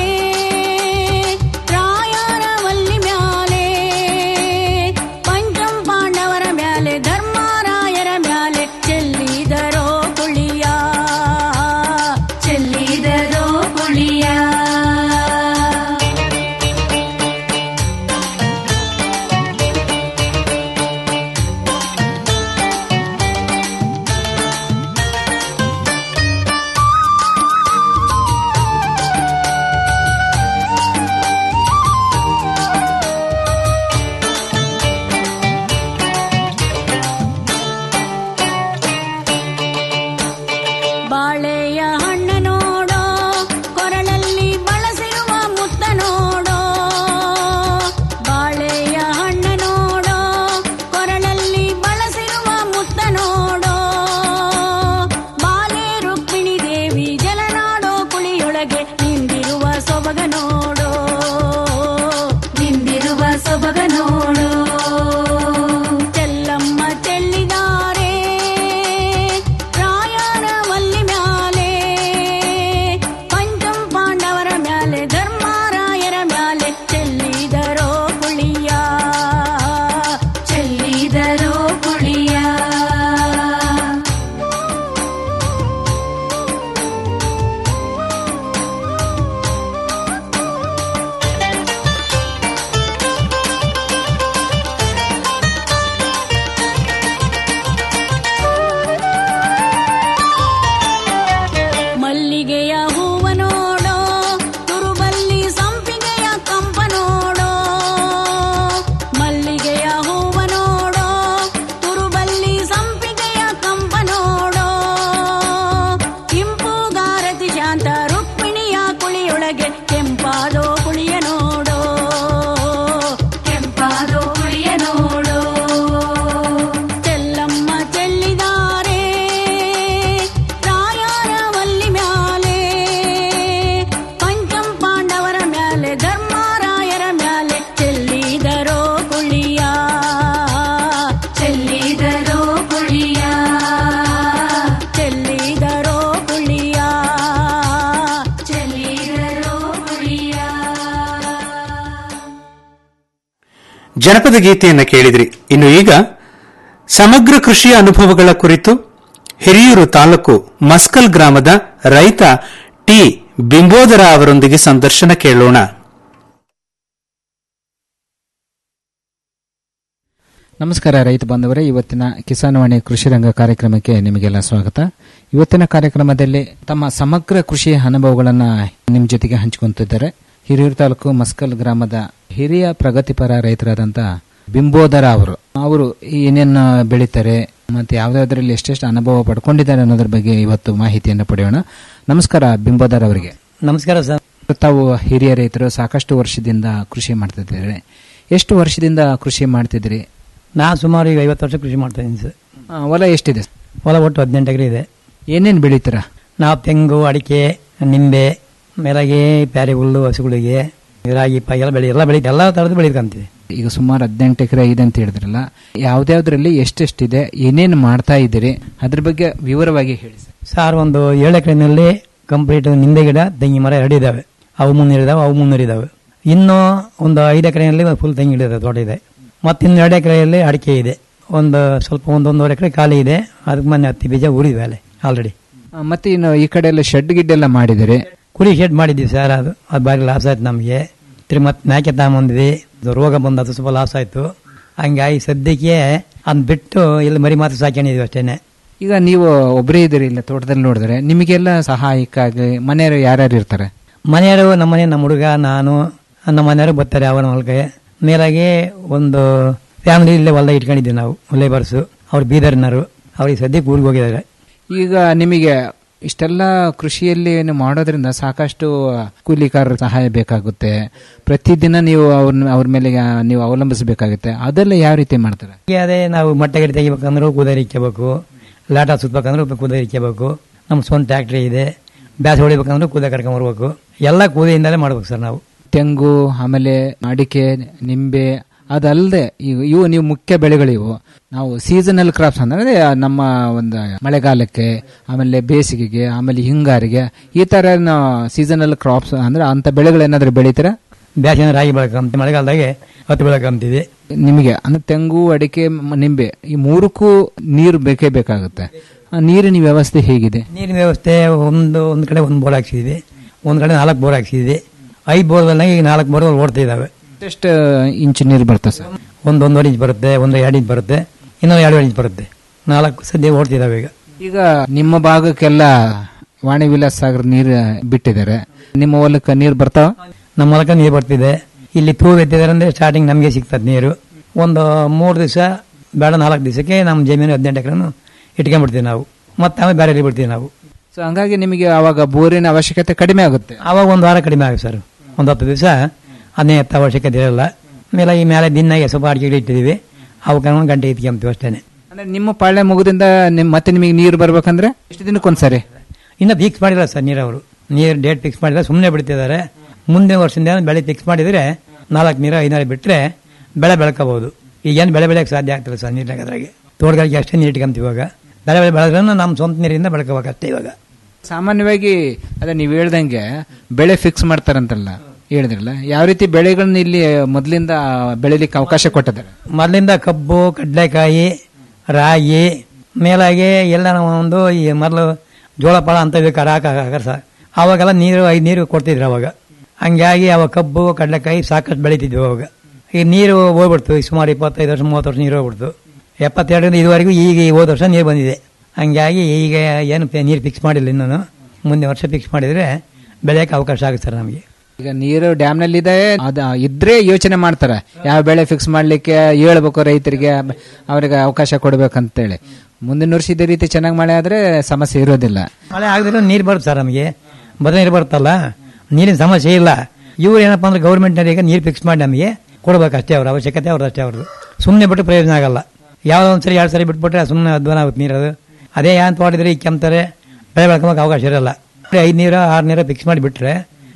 ರಾಯರ ಮಲ್ಲಿ ಮ್ಯಾಲೆ ಪಂಚಂ ಪಾಂಡವರ ಮ್ಯಾಲೆ ಧರ್ಮರಾಯರ ಮ್ಯಾಲೆ ಚೆಲ್ಲಿದರೋ ಕುಳಿಯ ಚೆಲ್ಲಿದರೋ ಕುಳಿಯ ಧರ್ಮರಾಯರ ಮ್ಯಾಲೆ ಚೆಲ್ಲಿದರೋ ಕುಳಿಯ ಚೆಲ್ಲಿದರೋ ಕುಳಿಯ ಚೆಲ್ಲಿದರೋ ಕುಳಿಯ ಚೆಲ್ಲಿದರೋ ಕುಳಿಯ ಜನಪದ ಗೀತೆಯನ್ನು ಕೇಳಿದ್ರಿ ಇನ್ನು ಈಗ ಸಮಗ್ರ ಕೃಷಿಯ ಅನುಭವಗಳ ಕುರಿತು ಹಿರಿಯೂರು ತಾಲೂಕು ಮಸ್ಕಲ್ ಗ್ರಾಮದ ರೈತ ಟಿ ಬಿಂಬೋದರ ಅವರೊಂದಿಗೆ ಸಂದರ್ಶನ ಕೇಳೋಣ ನಮಸ್ಕಾರ ರೈತ ಬಾಂಧವರೇ ಇವತ್ತಿನ ಕಿಸಾನವಾಣಿ ಕೃಷಿ ರಂಗ ಕಾರ್ಯಕ್ರಮಕ್ಕೆ ನಿಮಗೆಲ್ಲ ಸ್ವಾಗತ ಇವತ್ತಿನ ಕಾರ್ಯಕ್ರಮದಲ್ಲಿ ತಮ್ಮ ಸಮಗ್ರ ಕೃಷಿ ಅನುಭವಗಳನ್ನು ನಿಮ್ಮ ಜೊತೆಗೆ ಹಂಚಿಕೊಂತಿದ್ದಾರೆ ಹಿರಿಯೂರು ತಾಲೂಕು ಮಸ್ಕಲ್ ಗ್ರಾಮದ ಹಿರಿಯ ಪ್ರಗತಿಪರ ರೈತರಾದಂಥ ಬಿಂಬೋದರ ಅವರು ಅವರು ಏನೇನು ಬೆಳೀತಾರೆ ಮತ್ತೆ ಯಾವ್ದಾದ್ರಲ್ಲಿ ಎಷ್ಟೆಷ್ಟು ಅನುಭವ ಪಡ್ಕೊಂಡಿದ್ದಾರೆ ಅನ್ನೋದ್ರ ಬಗ್ಗೆ ಇವತ್ತು ಮಾಹಿತಿಯನ್ನು ಪಡೆಯೋಣ ನಮಸ್ಕಾರ ಬಿಂಬೋದರ್ ಅವರಿಗೆ ನಮಸ್ಕಾರ ಸರ್ ತಾವು ಹಿರಿಯ ರೈತರು ಸಾಕಷ್ಟು ವರ್ಷದಿಂದ ಕೃಷಿ ಮಾಡ್ತಿದ್ದಾರೆ ಎಷ್ಟು ವರ್ಷದಿಂದ ಕೃಷಿ ಮಾಡ್ತಿದ್ರಿ ನಾ ಸುಮಾರು ಈಗ ಐವತ್ತು ವರ್ಷ ಕೃಷಿ ಮಾಡ್ತಾ ಇದ್ದೀನಿ ಸರ್ ಆ, ಹೊಲ ಎಷ್ಟಿದೆ ಹೊಲ ಒಟ್ಟು ಹದಿನೆಂಟು ಎಕರೆ ಇದೆ ಏನೇನು ಬೆಳೀತೀರಾ ನಾವು ತೆಂಗು ಅಡಿಕೆ ನಿಂಬೆ ಮೆಲಗೆ ಪ್ಯಾರೆ ಹುಲ್ಲು ಹಸುಗಳಿಗೆ ರಾಗಿ ಪಾಯಿ ಎಲ್ಲ ಬೆಳಿ ಎಲ್ಲ ಬೆಳಿ ಎಲ್ಲ ಥರದ್ದು ಬೆಳೀಕಂತೀವಿ ಈಗ ಸುಮಾರು ಹದಿನೆಂಟು ಎಕರೆ ಇದೆ ಅಂತ ಹೇಳಿದ್ರಲ್ಲ ಯಾವ್ದ್ಯಾವ್ದ್ರಲ್ಲಿ ಎಷ್ಟೆಷ್ಟಿದೆ ಏನೇನು ಮಾಡ್ತಾ ಇದ್ದೀರಿ ಅದ್ರ ಬಗ್ಗೆ ವಿವರವಾಗಿ ಹೇಳಿ ಸರ್ ಸಾರ್ ಒಂದು ಏಳು ಎಕರೆನಲ್ಲಿ ಕಂಪ್ಲೀಟ್ ನಿಂಬೆ ಗಿಡ ತೆಂಗಿನ ಮರ ಎರಡು ಇದಾವೆ ಅವು ಮುನ್ನೂರು ಇದಾವೆ ಅವು ಮುನ್ನೂರು ಇದಾವೆ ಇನ್ನು ಒಂದು ಐದು ಎಕರೆಯಲ್ಲಿ ಫುಲ್ ತೆಂಗು ಗಿಡ ಇದೆ ತೋಟ ಇದೆ ಮತ್ತು ಇನ್ನು ಎರಡು ಎಕರೆಯಲ್ಲಿ ಅಡಿಕೆ ಇದೆ ಒಂದು ಸ್ವಲ್ಪ ಒಂದೊಂದೂವರೆ ಎಕರೆ ಖಾಲಿ ಇದೆ ಅದಕ್ಕೆ ಮೊನ್ನೆ ಹತ್ತಿ ಬೀಜ ಊರಿದ್ವಿ ಅಲ್ಲೇ ಆಲ್ರೆಡಿ ಆ, ಮತ್ತೆ ಇನ್ನು ಈ ಕಡೆ ಎಲ್ಲ ಶೆಡ್ ಗಿಡ್ ಎಲ್ಲ ಮಾಡಿದಿರಿ ಕುರಿ ಶೆಡ್ ಮಾಡಿದ್ವಿ ಸರ್ ಅದು ಅದು ಭಾರಿ ಲಾಸ್ ಆಯ್ತು ನಮಗೆ ತಿರ್ಗಿ ಮತ್ತೆ ಮೇಕೆ ತಗೊಂಬಂದ್ವಿ ಅದು ರೋಗ ಬಂದು ಅದು ಸ್ವಲ್ಪ ಲಾಸ್ ಆಯ್ತು ಹಂಗಾಗಿ ಸದ್ಯಕ್ಕೆ ಅದನ್ನ ಬಿಟ್ಟು ಇಲ್ಲಿ ಮರಿ ಮಾತ್ರ ಸಾಕೊಂಡಿದ್ವಿ ಅಷ್ಟೇನೆ ಈಗ ನೀವು ಒಬ್ಬರೇ ಇದ್ದೀರಿ ಇಲ್ಲ ತೋಟದಲ್ಲಿ ನೋಡಿದ್ರೆ ನಿಮಗೆಲ್ಲ ಸಹಾಯಕ್ಕಾಗಿ ಮನೆಯವರು ಯಾರ್ಯಾರು ಇರ್ತಾರೆ ಮನೆಯವರು ನಮ್ಮ ಮನೆ ನಮ್ಮ ಹುಡುಗ ನಾನು ನಮ್ಮ ಮನೆಯವರು ಬರ್ತಾರೆ ಅವನ ಹೊಲಕ್ಕೆ ಮೇಲಾಗಿ ಒಂದು ಫ್ಯಾಮಿಲಿ ಇಲ್ಲೇ ಹೊಲ ಇಟ್ಕೊಂಡಿದ್ದೀವಿ ನಾವು ಲೇಬರ್ಸು ಅವ್ರು ಬೀದರ್ನರು ಅವ್ರಿಗೆ ಸದ್ಯಕ್ಕೆ ಊರಿಗೆ ಹೋಗಿದ್ದಾರೆ ಈಗ ನಿಮಗೆ ಇಷ್ಟೆಲ್ಲ ಕೃಷಿಯಲ್ಲಿ ನೀವು ಮಾಡೋದ್ರಿಂದ ಸಾಕಷ್ಟು ಕೂಲಿಕಾರರ ಸಹಾಯ ಬೇಕಾಗುತ್ತೆ ಪ್ರತಿದಿನ ನೀವು ಅವ್ರನ್ನ ಅವ್ರ ಮೇಲೆ ನೀವು ಅವಲಂಬಿಸಬೇಕಾಗುತ್ತೆ ಅದೆಲ್ಲ ಯಾವ ರೀತಿ ಮಾಡ್ತಾರೆ ಹೀಗೆ ಅದೇ ನಾವು ಮೊಟ್ಟೆ ಗಡಿ ತೆಗಿಬೇಕಂದ್ರೂ ಕೂದರಿ ಇಕ್ಕಬೇಕು ಲಾಟ ಸುತ್ತಬೇಕಂದ್ರೂ ಕೂದರಿ ಇಕ್ಕಬೇಕು ನಮ್ಮ ಸ್ವಂತ ಟ್ಯಾಕ್ಟ್ರಿ ಇದೆ ಬ್ಯಾಸ್ ಹೊಡಿಬೇಕಂದ್ರೂ ಕೂದ ಕರ್ಕೊಂಬರ್ಬೇಕು ಎಲ್ಲ ಕೂದೆಯಿಂದಲೇ ಮಾಡ್ಬೇಕು ಸರ್ ನಾವು ತೆಂಗು ಆಮೇಲೆ ಅಡಿಕೆ ನಿಂಬೆ ಅದಲ್ಲದೆ ಇವು ಇವು ನೀವು ಮುಖ್ಯ ಬೆಳೆಗಳಿವು ನಾವು ಸೀಸನಲ್ ಕ್ರಾಪ್ಸ್ ಅಂದ್ರೆ ನಮ್ಮ ಒಂದು ಮಳೆಗಾಲಕ್ಕೆ ಆಮೇಲೆ ಬೇಸಿಗೆಗೆ ಆಮೇಲೆ ಹಿಂಗಾರಿಗೆ ಈ ತರ ಸೀಸನಲ್ ಕ್ರಾಪ್ಸ್ ಅಂದ್ರೆ ಅಂತ ಬೆಳೆಗಳೇನಾದ್ರೂ ಬೆಳಿತೀರಾ ಬ್ಯಾಸಿನ ರಾಗಿ ಬೆಳಕಂತ ಮಳೆಗಾಲದಾಗೆ ಹತ್ತು ಬೆಳಕಂತೀವಿ ನಿಮಗೆ ಅಂದ್ರೆ ತೆಂಗು ಅಡಿಕೆ ಮ- ನಿಂಬೆ ಈ ಮೂರಕ್ಕೂ ನೀರು ಬೇಕೇ ಬೇಕಾಗುತ್ತೆ ಆ ನೀರಿನ ವ್ಯವಸ್ಥೆ ಹೇಗಿದೆ ನೀರಿನ ವ್ಯವಸ್ಥೆ ಒಂದು ಒಂದು ಕಡೆ ಒಂದು ಬೋರ್ ಹಾಕ್ಸಿದ್ವಿ ಒಂದು ಕಡೆ ನಾಲ್ಕು ಬೋರ್ ಹಾಕ್ಸಿದ್ವಿ ಐದು ಬೋರ್ದಲ್ಲಿ ಈಗ ನಾಲ್ಕು ಬೋರ್ ಓಡ್ತಾ ಇದಾವೆ ಎಷ್ಟು ಇಂಚು ನೀರು ಬರ್ತದೆ ಸರ್ ಒಂದು ಒಂದೂವರೆ ಇಂಚ್ ಬರುತ್ತೆ ಒಂದು ಎರಡು ಇಂಚ್ ಬರುತ್ತೆ ಇನ್ನೊಂದು ಎರಡೂವರೆ ಇಂಚ್ ಬರುತ್ತೆ ನಾಲ್ಕು ಸದ್ಯ ಓಡ್ತಿದಾವೆ ಈಗ ಈಗ ನಿಮ್ಮ ಭಾಗಕ್ಕೆಲ್ಲ ವಾಣಿ ವಿಲಾಸ್ ಸಾಗರ ನೀರು ಬಿಟ್ಟಿದ್ದಾರೆ ನಿಮ್ಮ ಹೊಲಕ್ಕೆ ನೀರು ಬರ್ತಾವ ನಮ್ಮ ಹೊಲಕ್ಕೆ ನೀರು ಬರ್ತಿದೆ ಇಲ್ಲಿ ತೂ ಎತ್ತಿದ್ದಾರೆ ಅಂದ್ರೆ ಸ್ಟಾರ್ಟಿಂಗ್ ನಮಗೆ ಸಿಗ್ತದೆ ನೀರು ಒಂದು ಮೂರು ದಿವಸ ಬೇಡ ನಾಲ್ಕು ದಿವಸಕ್ಕೆ ನಮ್ಮ ಜಮೀನು ಹದಿನೆಂಟು ಎಕರೆನು ಇಟ್ಕೊಂಡ್ಬಿಡ್ತೀವಿ ನಾವು ಮತ್ತೆ ಆಮೇಲೆ ಬೇರೆ ಬಿಡ್ತೀವಿ ನಾವು ಸೊ ಹಂಗಾಗಿ ನಿಮಗೆ ಅವಾಗ ಬೋರಿನ ಅವಶ್ಯಕತೆ ಕಡಿಮೆ ಆಗುತ್ತೆ ಆವಾಗ ಒಂದು ವಾರ ಕಡಿಮೆ ಆಗುತ್ತೆ ಸರ್ ಒಂದು ಹತ್ತು ದಿವಸ ಅದನ್ನೇ ಎತ್ತ ಅವಶ್ಯಕತೆ ಇರಲ್ಲ ಆಮೇಲೆ ಈ ಮೇಲೆ ದಿನಾಗೆ ಸ್ವಲ್ಪ ಅಡಿಕೆಗಳು ಇಟ್ಟಿದ್ದೀವಿ ಅವಕ್ಕೆ ಒಂದು ಗಂಟೆ ಇಟ್ಕೊಂತೀವಿ ಅಷ್ಟೇ ಅಂದ್ರೆ ನಿಮ್ಮ ಪಾಳ್ಯ ಮುಗುದಿಂದ ನಿಮ್ ಮತ್ತೆ ನಿಮಗೆ ನೀರು ಬರ್ಬೇಕಂದ್ರೆ ಎಷ್ಟು ದಿನಕ್ಕೊಂದ್ಸರಿ ಇನ್ನು ಫಿಕ್ಸ್ ಮಾಡಿಲ್ಲ ಸರ್ ನೀರವರು ನೀರು ಡೇಟ್ ಫಿಕ್ಸ್ ಮಾಡಿಲ್ಲ ಸುಮ್ಮನೆ ಬಿಡ್ತಿದ್ದಾರೆ ಮುಂದೆ ವರ್ಷದಿಂದ ಬೆಳೆ ಫಿಕ್ಸ್ ಮಾಡಿದರೆ ನಾಲ್ಕು ನೀರು ಐದು ನೀರು ಬಿಟ್ಟರೆ ಬೆಳೆ ಬೆಳ್ಕೋಬಹುದು ಈಗೇನು ಬೆಳೆ ಬೆಳೆಯಕ್ಕೆ ಸಾಧ್ಯ ಆಗ್ತಿಲ್ಲ ಸರ್ ನೀರಿನಾಗ ಅದ್ರಾಗೆ ತೋಟಗಾರಿಕೆ ಅಷ್ಟೇ ನೀರು ಇಟ್ಕೊಂತೀವಿ ಇವಾಗ ಬೆಳೆ ಬೆಳೆ ಬೆಳೆದ್ರೂ ನಮ್ಮ ಸ್ವಂತ ನೀರಿಂದ ಬೆಳ್ಕೋಬೇಕು ಅಷ್ಟೇ ಇವಾಗ ಸಾಮಾನ್ಯವಾಗಿ ಅದೇ ನೀವು ಹೇಳ್ದಂಗೆ ಬೆಳೆ ಫಿಕ್ಸ್ ಮಾಡ್ತಾರಂತಲ್ಲ ಹೇಳಿದ್ರಲ್ಲ ಯಾವ ರೀತಿ ಬೆಳೆಗಳನ್ನ ಇಲ್ಲಿ ಮೊದಲಿಂದ ಬೆಳಿಲಿಕ್ಕೆ ಅವಕಾಶ ಕೊಟ್ಟಿದ್ದಾರೆ ಮೊದಲಿಂದ ಕಬ್ಬು ಕಡಲೆಕಾಯಿ ರಾಗಿ ಮೇಲಾಗಿ ಎಲ್ಲ ನಾವು ಒಂದು ಈ ಮೊದಲು ಜೋಳ ಪಾಳ ಅಂತ ಬೇಕಾರೆ ಹಾಕ ಸರ್ ಅವಾಗೆಲ್ಲ ನೀರು ಐದು ನೀರು ಕೊಡ್ತಿದ್ರು ಅವಾಗ ಹಂಗಾಗಿ ಅವಾಗ ಕಬ್ಬು ಕಡಲೆಕಾಯಿ ಸಾಕಷ್ಟು ಬೆಳಿತಿದ್ವಿ ಅವಾಗ ಈಗ ನೀರು ಹೋಗ್ಬಿಡ್ತು ಈ ಸುಮಾರು ಇಪ್ಪತ್ತೈದು ವರ್ಷ ಮೂವತ್ತು ವರ್ಷ ನೀರು ಹೋಗ್ಬಿಡ್ತು ಎಪ್ಪತ್ತೆರಡರಿಂದ ಇದುವರೆಗೂ ಈಗ ಈ ಹೋದ ವರ್ಷ ನೀರು ಬಂದಿದೆ ಹಂಗಾಗಿ ಈಗ ಏನು ಪೆ- ನೀರು ಫಿಕ್ಸ್ ಮಾಡಿಲ್ಲ ಇನ್ನೂ ಮುಂದೆ ವರ್ಷ ಫಿಕ್ಸ್ ಮಾಡಿದರೆ ಬೆಳೆಯೋಕ್ಕೆ ಅವಕಾಶ ಆಗುತ್ತೆ ಸರ್ ನಮಗೆ ಈಗ ನೀರು ಡ್ಯಾಮ್ ನಲ್ಲಿ ಇದೆ ಅದ ಇದ್ರೆ ಯೋಚನೆ ಮಾಡ್ತಾರೆ ಯಾವ ಬೆಳೆ ಫಿಕ್ಸ್ ಮಾಡ್ಲಿಕ್ಕೆ ಹೇಳ್ಬೇಕು ರೈತರಿಗೆ ಅವರಿಗೆ ಅವಕಾಶ ಕೊಡ್ಬೇಕಂತೇಳಿ ಮುಂದಿನ ವರ್ಷ ಇದೇ ರೀತಿ ಚೆನ್ನಾಗಿ ಮಳೆ ಆದ್ರೆ ಸಮಸ್ಯೆ ಇರೋದಿಲ್ಲ ಮಳೆ ಆಗದಿರೋ ನೀರು ಬರುತ್ತೆ ಸರ್ ನಮಗೆ ಬದ ನೀರು ಬರುತ್ತಲ್ಲ ನೀರಿನ ಸಮಸ್ಯೆ ಇಲ್ಲ ಇವ್ರು ಏನಪ್ಪ ಅಂದ್ರೆ ಗೌರ್ಮೆಂಟ್ನವ್ರಿಗೆ ನೀರು ಫಿಕ್ಸ್ ಮಾಡಿ ನಮಗೆ ಕೊಡ್ಬೇಕು ಅಷ್ಟೇ ಅವ್ರ ಅವಶ್ಯಕತೆ ಅವ್ರದ್ದು ಅಷ್ಟೇ ಅವ್ರದ್ದು ಸುಮ್ಮನೆ ಬಿಟ್ಟು ಪ್ರಯೋಜನ ಆಗಲ್ಲ ಯಾವುದೋ ಒಂದು ಸರಿ ಎರಡು ಸರಿ ಬಿಟ್ಬಿಟ್ರೆ ಸುಮ್ಮನೆ ಅಧ್ವಾನ ಆಗುತ್ತೆ ನೀರು ಅದು ಅದೇ ಏನು ತೋಡಿದ್ರೆ ಈಗ ಕೆಮ್ತಾರೆ ಬೆಳೆ ಬೆಳ್ಕೊಳಕ್ಕೆ ಅವಕಾಶ ಇರಲ್ಲ ಐದು ನೀರು ಆರು ನೀರು ಫಿಕ್ಸ್ ಮಾಡಿ ಬಿಟ್ರೆ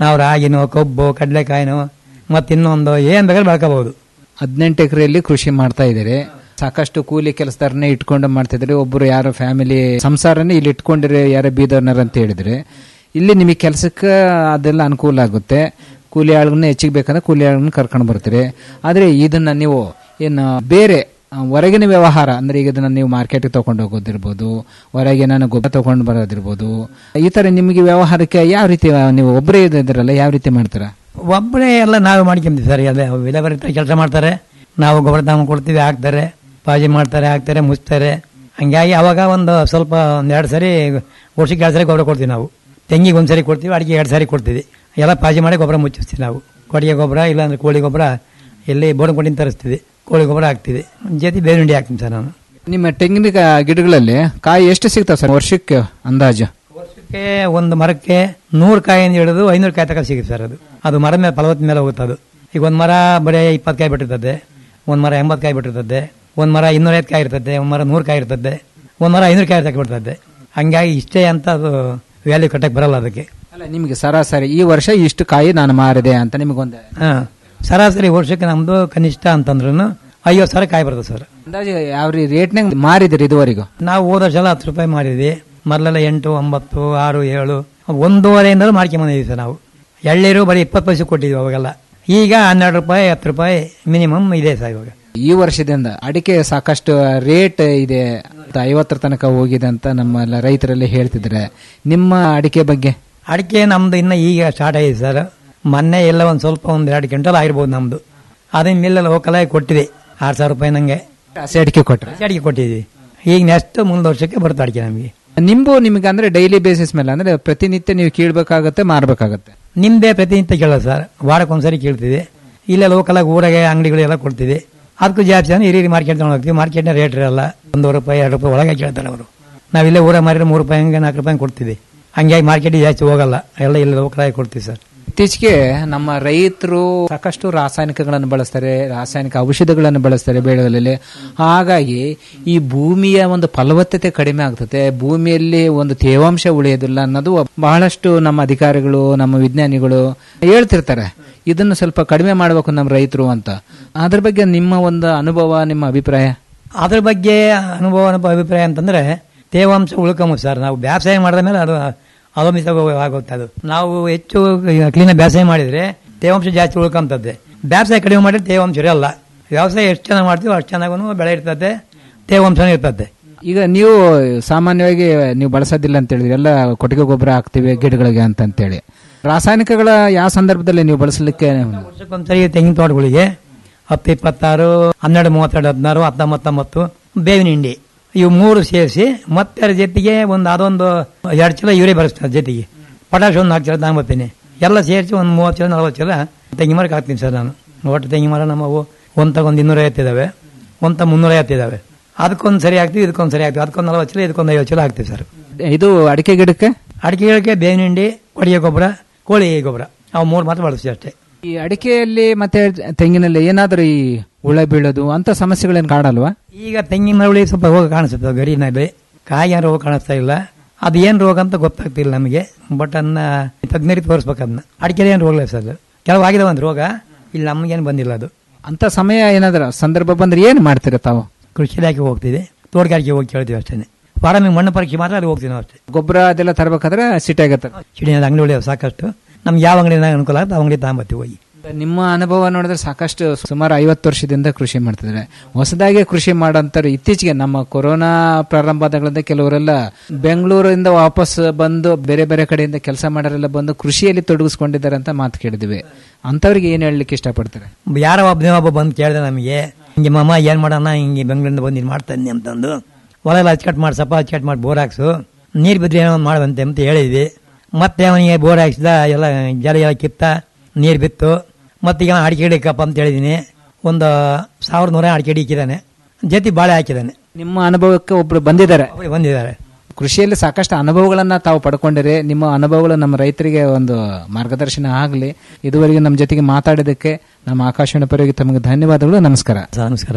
ನಾವು ರಾಗಿನೋ ಕಬ್ಬು ಕಡಲೆಕಾಯಿನೋ ಮತ್ತೆ ಇನ್ನೊಂದು ಏನ್ ಬೇಕಾದ್ರೆ ಬೆಳ್ಕೋಬಹುದು ಹದಿನೆಂಟು ಎಕರೆಯಲ್ಲಿ ಕೃಷಿ ಮಾಡ್ತಾ ಇದ್ದೀರಿ ಸಾಕಷ್ಟು ಕೂಲಿ ಕೆಲಸದಾರನ್ನೇ ಇಟ್ಕೊಂಡು ಮಾಡ್ತಿದ್ರಿ ಒಬ್ರು ಯಾರೋ ಫ್ಯಾಮಿಲಿ ಸಂಸಾರನೇ ಇಲ್ಲಿ ಇಟ್ಕೊಂಡಿರಿ ಯಾರೋ ಬೀದರ್ನರ್ ಅಂತ ಹೇಳಿದ್ರಿ ಇಲ್ಲಿ ನಿಮಗೆ ಕೆಲಸಕ್ಕೆ ಅದೆಲ್ಲ ಅನುಕೂಲ ಆಗುತ್ತೆ ಕೂಲಿ ಆಳುಗಳನ್ನ ಹೆಚ್ಚಿಗೆ ಬೇಕಂದ್ರೆ ಕೂಲಿ ಆಳುಗಳನ್ನ ಕರ್ಕೊಂಡು ಬರ್ತೀರಿ ಆದರೆ ಇದನ್ನ ನೀವು ಏನು ಬೇರೆ ಆ, ಹೊರಗಿನ ವ್ಯವಹಾರ ಅಂದ್ರೆ ಈಗ ಇದನ್ನ ನೀವು ಮಾರ್ಕೆಟ್ಗೆ ತಗೊಂಡು ಹೋಗೋದಿರ್ಬೋದು ಹೊರಗೆ ನಾನು ಗೊಬ್ಬರ ತಗೊಂಡು ಬರೋದಿರ್ಬೋದು ಈ ತರ ನಿಮಗೆ ವ್ಯವಹಾರಕ್ಕೆ ಯಾವ ರೀತಿ ನೀವು ಒಬ್ಬರೇ ಇದ್ದಿರಲ್ಲ ಯಾವ ರೀತಿ ಮಾಡ್ತೀರಾ ಒಬ್ಬರೇ ಎಲ್ಲ ನಾವೇ ಮಾಡ್ಕೊಂತೀವಿ ಸರ್ ಅದೇ ವಿಲೇಬರ್ ಕೆಲಸ ಮಾಡ್ತಾರೆ ನಾವು ಗೊಬ್ಬರ ತಗೊಂಡು ಕೊಡ್ತೀವಿ ಹಾಕ್ತಾರೆ ಪಾಜಿ ಮಾಡ್ತಾರೆ ಹಾಕ್ತಾರೆ ಮುಚ್ತಾರೆ ಹಂಗಾಗಿ ಅವಾಗ ಒಂದು ಸ್ವಲ್ಪ ಒಂದು ಎರಡು ಸರಿ ವರ್ಷಕ್ಕೆ ಎರಡು ಸರಿ ಗೊಬ್ಬರ ಕೊಡ್ತೀವಿ ನಾವು ತೆಂಗಿಗೆ ಒಂದು ಸರಿ ಕೊಡ್ತೀವಿ ಅಡಿಕೆ ಎರಡು ಸರಿ ಕೊಡ್ತೀವಿ ಎಲ್ಲ ಪಾಜಿ ಮಾಡಿ ಗೊಬ್ಬರ ಮುಚ್ಚಿಸ್ತೀವಿ ನಾವು ಕೊಡಿಗೆ ಗೊಬ್ಬರ ಇಲ್ಲಾಂದ್ರೆ ಕೋಳಿ ಗೊಬ್ಬರ ಎಲ್ಲಿ ಬೋರ್ಡ್ ಕೊಟ್ಟಿನ ತರಿಸ್ತೀವಿ ಕೋಳಿ ಗೊಬ್ಬರ ಹಾಕ್ತೀವಿ ಜೊತೆ ಬೇರೆ ಹಿಂಡಿ ಹಾಕ್ತೀನಿ ಸರ್ ನಾನು ನಿಮ್ಮ ತೆಂಗಿನ ಗ- ಗಿಡಗಳಲ್ಲಿ ಕಾಯಿ ಎಷ್ಟು ಸಿಗ್ತಾವೆ ಸರ್ ವರ್ಷಕ್ಕೆ ಅಂದಾಜು ವರ್ಷಕ್ಕೆ ಒಂದು ಮರಕ್ಕೆ ನೂರು ಕಾಯಿಂದ ಹಿಡಿದು ಐನೂರು ಕಾಯಿ ತನಕ ಸಿಗುತ್ತೆ ಸರ್ ಅದು ಅದು ಮರದ ಮೇಲೆ ಫಲವತ್ತ ಮೇಲೆ ಹೋಗುತ್ತೆ ಅದು ಈಗ ಒಂದು ಮರ ಬರೀ ಇಪ್ಪತ್ತು ಕಾಯಿ ಬಿಟ್ಟಿರ್ತದೆ ಒಂದು ಮರ ಎಂಬತ್ತು ಕಾಯಿ ಬಿಟ್ಟಿರ್ತದೆ ಒಂದು ಮರ ಇನ್ನೂರೈದು ಕಾಯಿ ಇರ್ತದೆ ಒಂದು ಮರ ನೂರು ಕಾಯಿ ಇರ್ತದೆ ಒಂದು ಮರ ಐನೂರು ಕಾಯಿ ತನಕ ಬಿಡ್ತದೆ ಹಂಗಾಗಿ ಇಷ್ಟೇ ಅಂತ ಅದು ವ್ಯಾಲ್ಯೂ ಕಟ್ಟಕ್ಕೆ ಬರಲ್ಲ ಅದಕ್ಕೆ ಅಲ್ಲ ನಿಮಗೆ ಸರಾಸರಿ ಈ ವರ್ಷ ಇಷ್ಟು ಕಾಯಿ ನಾನು ಮಾರಿದೆ ಅಂತ ನಿಮಗೊಂದು ಹಾ ಸರಾಸರಿ ವರ್ಷಕ್ಕೆ ನಮ್ದು ಕನಿಷ್ಠ ಅಂತಂದ್ರೂ ಐವತ್ತು ಸಾವಿರ ಕಾಯಿ ಬರ್ತದೆ ಸರ್ ಅಂದಾಜು ಯಾವ ರೇಟ್ನಾಗ ಮಾರಿದಿರಿ ಇದುವರೆಗೂ ನಾವು ಹೋದ ವರ್ಷ ಎಲ್ಲ ಹತ್ತು ರೂಪಾಯಿ ಮಾರಿದ್ವಿ ಮೊದಲೆಲ್ಲ ಎಂಟು ಒಂಬತ್ತು ಆರು ಏಳು ಒಂದೂವರೆಯಿಂದಲೂ ಮಾಡ್ಕೊಂಬಂದಿದ್ವಿ ಸರ್ ನಾವು ಎಳ್ನೀರು ಬರೀ ಇಪ್ಪತ್ತು ಪೈಸೆ ಕೊಟ್ಟಿದ್ವಿ ಅವಾಗೆಲ್ಲ ಈಗ ಹನ್ನೆರಡು ರೂಪಾಯಿ ಹತ್ತು ರೂಪಾಯಿ ಮಿನಿಮಮ್ ಇದೆ ಸರ್ ಇವಾಗ ಈ ವರ್ಷದಿಂದ ಅಡಿಕೆ ಸಾಕಷ್ಟು ರೇಟ್ ಇದೆ ಅಂತ ಐವತ್ತರ ತನಕ ಹೋಗಿದೆ ಅಂತ ನಮ್ಮ ಎಲ್ಲ ರೈತರೆಲ್ಲ ಹೇಳ್ತಿದ್ರೆ ನಿಮ್ಮ ಅಡಿಕೆ ಬಗ್ಗೆ ಅಡಿಕೆ ನಮ್ದು ಇನ್ನ ಈಗ ಸ್ಟಾರ್ಟ್ ಆಗಿದೆ ಸರ್ ಮೊನ್ನೆ ಎಲ್ಲ ಒಂದು ಸ್ವಲ್ಪ ಒಂದು ಎರಡು ಕ್ವಿಂಟಲ್ ಆಗಿರ್ಬೋದು ನಮ್ದು ಅದನ್ನ ಮಿಲ್ಲಲ್ಲಿ ಹೋಗಲಾಗಿ ಕೊಟ್ಟಿದೆ ಆರು ಸಾವಿರ ರೂಪಾಯಿ ನಂಗೆ ಹಸಿ ಅಡಿಕೆ ಕೊಟ್ರೆ ಹಸಿ ಅಡಿಕೆ ಕೊಟ್ಟಿದ್ವಿ ಈಗ ನೆಕ್ಸ್ಟ್ ಮುಂದೆ ವರ್ಷಕ್ಕೆ ಬರುತ್ತೆ ಅಡಿಕೆ ನಮಗೆ ನಿಂಬು ನಿಮಗೆ ಅಂದ್ರೆ ಡೈಲಿ ಬೇಸಿಸ್ ಮೇಲೆ ಅಂದ್ರೆ ಪ್ರತಿನಿತ್ಯ ನೀವು ಕೀಳ್ಬೇಕಾಗತ್ತೆ ಮಾರ್ಬೇಕಾಗತ್ತೆ ನಿಮ್ದೇ ಪ್ರತಿನಿತ್ಯ ಕೇಳೋದು ಸರ್ ವಾರಕ್ಕೊಂದ್ಸರಿ ಕೇಳ್ತೀವಿ ಇಲ್ಲೇ ಲೋಕಲಾಗಿ ಊರಾಗೆ ಅಂಗಡಿಗಳೆಲ್ಲ ಕೊಡ್ತೀವಿ ಅದಕ್ಕೂ ಜಾಸ್ತಿ ಅಂದ್ರೆ ಹಿರಿಯ ಮಾರ್ಕೆಟ್ ತಗೊಂಡು ಹೋಗ್ತೀವಿ ಮಾರ್ಕೆಟ್ನ ರೇಟ್ ಇರಲ್ಲ ಒಂದೂವರೆ ರೂಪಾಯಿ ಎರಡು ರೂಪಾಯಿ ಒಳಗೆ ಕೇಳ್ತಾರೆ ಅವರು ನಾವಿಲ್ಲೇ ಊರಾಗ ಮಾರಿದ್ರೆ ಮೂರು ರೂಪಾಯಿ ಹಂಗೆ ನಾಲ್ಕು ರೂಪಾಯಿ ಕೊಡ್ತೀವಿ ಹಂಗಾಗಿ ಮಾರ್ಕೆಟಿಗೆ ಜಾಸ್ತಿ ಹೋಗಲ್ಲ ಎಲ್ಲ ಇಲ್ಲಿ ಲೋಕಲಾಗಿ ಕೊಡ್ತೀವಿ ಸರ್ ಇತ್ತೀಚೆಗೆ ನಮ್ಮ ರೈತರು ಸಾಕಷ್ಟು ರಾಸಾಯನಿಕಗಳನ್ನು ಬಳಸ್ತಾರೆ ರಾಸಾಯನಿಕ ಔಷಧಗಳನ್ನು ಬಳಸ್ತಾರೆ ಬೆಳೆಗಳಲ್ಲಿ ಹಾಗಾಗಿ ಈ ಭೂಮಿಯ ಒಂದು ಫಲವತ್ತತೆ ಕಡಿಮೆ ಆಗ್ತದೆ ಭೂಮಿಯಲ್ಲಿ ಒಂದು ತೇವಾಂಶ ಉಳಿಯೋದಿಲ್ಲ ಅನ್ನೋದು ಬಹಳಷ್ಟು ನಮ್ಮ ಅಧಿಕಾರಿಗಳು ನಮ್ಮ ವಿಜ್ಞಾನಿಗಳು ಹೇಳ್ತಿರ್ತಾರೆ ಇದನ್ನು ಸ್ವಲ್ಪ ಕಡಿಮೆ ಮಾಡಬೇಕು ನಮ್ಮ ರೈತರು ಅಂತ ಅದ್ರ ಬಗ್ಗೆ ನಿಮ್ಮ ಒಂದು ಅನುಭವ ನಿಮ್ಮ ಅಭಿಪ್ರಾಯ ಅದ್ರ ಬಗ್ಗೆ ಅನುಭವ ಅನುಭವ ಅಭಿಪ್ರಾಯ ಅಂತಂದ್ರೆ ತೇವಾಂಶ ಉಳ್ಕೊಂಬ ಸರ್ ನಾವು ವ್ಯವಸಾಯ ಮಾಡಿದ ಮೇಲೆ ಅದು ಅವಲಂಬಿತ ಆಗುತ್ತೆ ಅದು ನಾವು ಹೆಚ್ಚು ಕ್ಲೀನಾಗಿ ವ್ಯವಸಾಯ ಮಾಡಿದ್ರೆ ತೇವಾಂಶ ಜಾಸ್ತಿ ಉಳ್ಕೊಂತದ್ದೆ ವ್ಯವಸಾಯ ಕಡಿಮೆ ಮಾಡಿದ್ರೆ ತೇವಾಂಶ ಇರಲ್ಲ ವ್ಯವಸಾಯ ಎಷ್ಟು ಚೆನ್ನಾಗಿ ಮಾಡ್ತೀವೋ ಅಷ್ಟು ಚೆನ್ನಾಗೂ ಬೆಳೆ ಇರ್ತದೆ ತೇವಾಂಶನೂ ಇರ್ತದೆ ಈಗ ನೀವು ಸಾಮಾನ್ಯವಾಗಿ ನೀವು ಬಳಸೋದಿಲ್ಲ ಅಂತ ಹೇಳಿದ್ರಿ ಎಲ್ಲ ಕೊಟ್ಟಿಗೆ ಗೊಬ್ಬರ ಹಾಕ್ತಿವಿ ಗಿಡಗಳಿಗೆ ಅಂತ ಅಂತೇಳಿ ರಾಸಾಯನಿಕಗಳ ಯಾವ ಸಂದರ್ಭದಲ್ಲಿ ನೀವು ಬಳಸಲಿಕ್ಕೆ ವರ್ಷಕ್ಕೊಂದ್ಸರಿ ತೆಂಗಿನ ತೋಟಗಳಿಗೆ ಹತ್ತು ಇಪ್ಪತ್ತಾರು ಹನ್ನೆರಡು ಮೂವತ್ತೆರಡು ಹದಿನಾರು ಹತ್ತೊಂಬತ್ತೊಂಬತ್ತು ಬೇವಿನ ಹಿಂಡಿ ಇವು ಮೂರು ಸೇರಿಸಿ ಮತ್ತೆ ಅದ್ರ ಜೊತೆಗೆ ಒಂದು ಅದೊಂದು ಎರಡು ಚೀಲ ಯೂರಿಯಾ ಬರೆಸ್ತಾರೆ ಜೊತೆಗೆ ಪಟಾಶ್ ಒಂದು ನಾಲ್ಕು ಚೀಲ ತಗೊಂಬರ್ತೀನಿ ಎಲ್ಲ ಸೇರಿಸಿ ಒಂದು ಮೂವತ್ತು ಚೀಲ ನಲ್ವತ್ತು ಚೀಲ ತೆಂಗಿನ ಮರಕ್ಕೆ ಹಾಕ್ತೀನಿ ಸರ್ ನಾನು ಒಟ್ಟು ತೆಂಗಿನ ಮರ ನಮ್ಮವು ಒಂದು ತಗೊಂಡು ಇನ್ನೂರೈವತ್ತು ಇದಾವೆ ಒಂದು ತ ಮುನ್ನೂರೈವತ್ತು ಇದಾವೆ ಅದಕ್ಕೊಂದು ಸರಿ ಹಾಕ್ತೀವಿ ಇದಕ್ಕೊಂದು ಸರಿ ಹಾಕ್ತೀವಿ ಅದಕ್ಕೊಂದು ನಲ್ವತ್ತು ಚೀಲ ಇದಕ್ಕೊಂದು ಐವತ್ತು ಚೀಲ ಹಾಕ್ತೀವಿ ಸರ್ ಇದು ಅಡಿಕೆ ಗಿಡಕ್ಕೆ ಅಡಿಕೆ ಗಿಡಕ್ಕೆ ಬೇವಿನ ಹಿಂಡಿ ಕೊಡಿಗೆ ಗೊಬ್ಬರ ಕೋಳಿ ಗೊಬ್ಬರ ಅವು ಮೂರು ಮಾತ್ರ ಬಳಸ್ತೀವಿ ಅಷ್ಟೇ ಈ ಅಡಿಕೆಯಲ್ಲಿ ಮತ್ತೆ ತೆಂಗಿನಲ್ಲಿ ಏನಾದರೂ ಈ ಹುಳ ಬೀಳೋದು ಅಂತ ಸಮಸ್ಯೆಗಳೇನು ಕಾಡಲ್ವಾ ಈಗ ತೆಂಗಿನ ಮರಳಿ ಸ್ವಲ್ಪ ರೋಗ ಕಾಣಿಸುತ್ತೆ ಗರಿನಲ್ಲಿ ಕಾಯಿ ರೋಗ ಕಾಣಿಸ್ತಾ ಇಲ್ಲ ಅದು ಏನು ರೋಗ ಅಂತ ಗೊತ್ತಾಗ್ತಿಲ್ಲ ನಮಗೆ ಬಟ್ ಅದನ್ನ ತಜ್ಞರಿಗೆ ತೋರಿಸ್ಬೇಕು ಅದನ್ನ ಅಡಿಕೆ ಏನು ರೋಗ ಇಲ್ಲ ಸರ್ ಕೆಲವು ಆಗಿದೆ ಒಂದು ರೋಗ ಇಲ್ಲಿ ನಮಗೇನು ಬಂದಿಲ್ಲ ಅದು ಅಂತ ಸಮಯ ಏನಾದ್ರ ಸಂದರ್ಭ ಬಂದ್ರೆ ಏನು ಮಾಡ್ತೀರ ತಾವು ಕೃಷಿ ಇಲಾಖೆ ಹೋಗ್ತೀವಿ ತೋಟಗಾರಿಕೆ ಹೋಗಿ ಕೇಳ್ತೀವಿ ಅಷ್ಟೇ ಫಾರಮಿಗೆ ಮಣ್ಣು ಪರೀಕ್ಷೆ ಮಾತ್ರ ಅಲ್ಲಿ ಹೋಗ್ತೀವಿ ನಾವು ಅಷ್ಟೇ ಗೊಬ್ಬರ ಅದೆಲ್ಲ ತರಬೇಕಾದ್ರೆ ಸಿಟಿ ಆಗತ್ತೆ ಚಿಡಿನ ಅಂಗಡಿ ಉಳಿಯೋದು ಸಾಕಷ್ಟು ನಮ್ಗೆ ಯಾವ ಅಂಗಡಿ ಅನುಕೂಲ ಆಗುತ್ತೆ ಆ ಅಂಗಡಿ ತಗೊಂಬತ್ತೀವಿ ಹೋಗಿ ನಿಮ್ಮ ಅನುಭವ ನೋಡಿದ್ರೆ ಸಾಕಷ್ಟು ಸುಮಾರು ಐವತ್ತು ವರ್ಷದಿಂದ ಕೃಷಿ ಮಾಡ್ತಿದ್ದಾರೆ ಹೊಸದಾಗಿ ಕೃಷಿ ಮಾಡೋಂಥವ್ರು ಇತ್ತೀಚೆಗೆ ನಮ್ಮ ಕೊರೋನಾ ಪ್ರಾರಂಭದಾಗಳಿಂದ ಕೆಲವರೆಲ್ಲ ಬೆಂಗಳೂರಿಂದ ವಾಪಸ್ ಬಂದು ಬೇರೆ ಬೇರೆ ಕಡೆಯಿಂದ ಕೆಲಸ ಮಾಡೋರೆಲ್ಲ ಬಂದು ಕೃಷಿಯಲ್ಲಿ ತೊಡಗಿಸ್ಕೊಂಡಿದ್ದಾರೆ ಅಂತ ಮಾತು ಕೇಳಿದ್ವಿ ಅಂಥವ್ರಿಗೆ ಏನು ಹೇಳಲಿಕ್ಕೆ ಇಷ್ಟಪಡ್ತಾರೆ ಯಾರೋ ಒಬ್ಬನೇ ಒಬ್ಬ ಬಂದು ಕೇಳಿದೆ ನಮಗೆ ಹಿಂಗೆ ಮಮ್ಮ ಏನು ಮಾಡೋಣ ಹಿಂಗೆ ಬೆಂಗಳೂರಿಂದ ಬಂದು ಇದು ಮಾಡ್ತಾನೆ ಅಂತಂದು ಹೊಲ ಎಲ್ಲ ಅಚ್ಚಕಟ್ ಮಾಡಿ ಸಪ ಅಚ್ಚಕಟ್ ಮಾಡಿ ಬೋರ್ ಹಾಕ್ಸು ನೀರು ಬಿದ್ದರೆ ಏನೋ ಒಂದು ಮಾಡುವಂತೆ ಅಂತ ಹೇಳಿದ್ವಿ ಮತ್ತೆ ಅವನಿಗೆ ಬೋರ್ ಹಾಕ್ಸಿದ ಎಲ್ಲ ಜಲ ಎಲ್ಲ ಕಿತ್ತ ನೀರು ಬಿತ್ತು ಮತ್ತೆ ಈಗ ಅಡಿಕೆ ಗಿಡ ಇಕ್ಕಪ್ಪ ಅಂತ ಹೇಳಿದ್ದೀನಿ ಒಂದು ಸಾವಿರದ ನೂರ ಅಡಿಕೆ ಗಿಡ ಇಕ್ಕಿದ್ದಾನೆ ಜೊತೆ ಬಾಳೆ ಹಾಕಿದ್ದಾನೆ ನಿಮ್ಮ ಅನುಭವಕ್ಕೆ ಒಬ್ರು ಬಂದಿದ್ದಾರೆ ಒಬ್ರು ಬಂದಿದ್ದಾರೆ ಕೃಷಿಯಲ್ಲಿ ಸಾಕಷ್ಟು ಅನುಭವಗಳನ್ನ ತಾವು ಪಡ್ಕೊಂಡಿರಿ ನಿಮ್ಮ ಅನುಭವಗಳು ನಮ್ಮ ರೈತರಿಗೆ ಒಂದು ಮಾರ್ಗದರ್ಶನ ಆಗಲಿ ಇದುವರೆಗೆ ನಮ್ಮ ಜೊತೆಗೆ ಮಾತಾಡಿದ್ದಕ್ಕೆ ನಮ್ಮ ಆಕಾಶವಾಣಿ ಪರವಾಗಿ ತಮಗೆ ಧನ್ಯವಾದಗಳು ನಮಸ್ಕಾರ ನಮಸ್ಕಾರ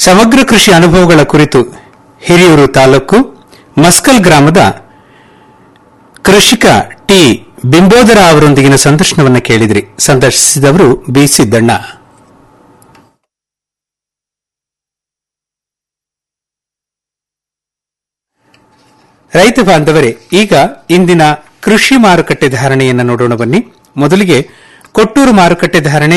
ಸಮಗ್ರ ಕೃಷಿ ಅನುಭವಗಳ ಕುರಿತು ಹಿರಿಯೂರು ತಾಲೂಕು ಮಸ್ಕಲ್ ಗ್ರಾಮದ ಕೃಷಿಕ ಟಿ ಬಿಂಬೋದರ ಅವರೊಂದಿಗಿನ ಸಂದರ್ಶನವನ್ನು ಕೇಳಿದ್ರಿ ಸಂದರ್ಶಿಸಿದವರು ಬಿ ಸಿದ್ದಣ್ಣ ರೈತ ಬಾಂಧವರೇ ಈಗ ಇಂದಿನ ಕೃಷಿ ಮಾರುಕಟ್ಟೆ ಧಾರಣೆಯನ್ನು ನೋಡೋಣ ಬನ್ನಿ ಮೊದಲಿಗೆ ಕೊಟ್ಟೂರು ಮಾರುಕಟ್ಟೆ ಧಾರಣೆ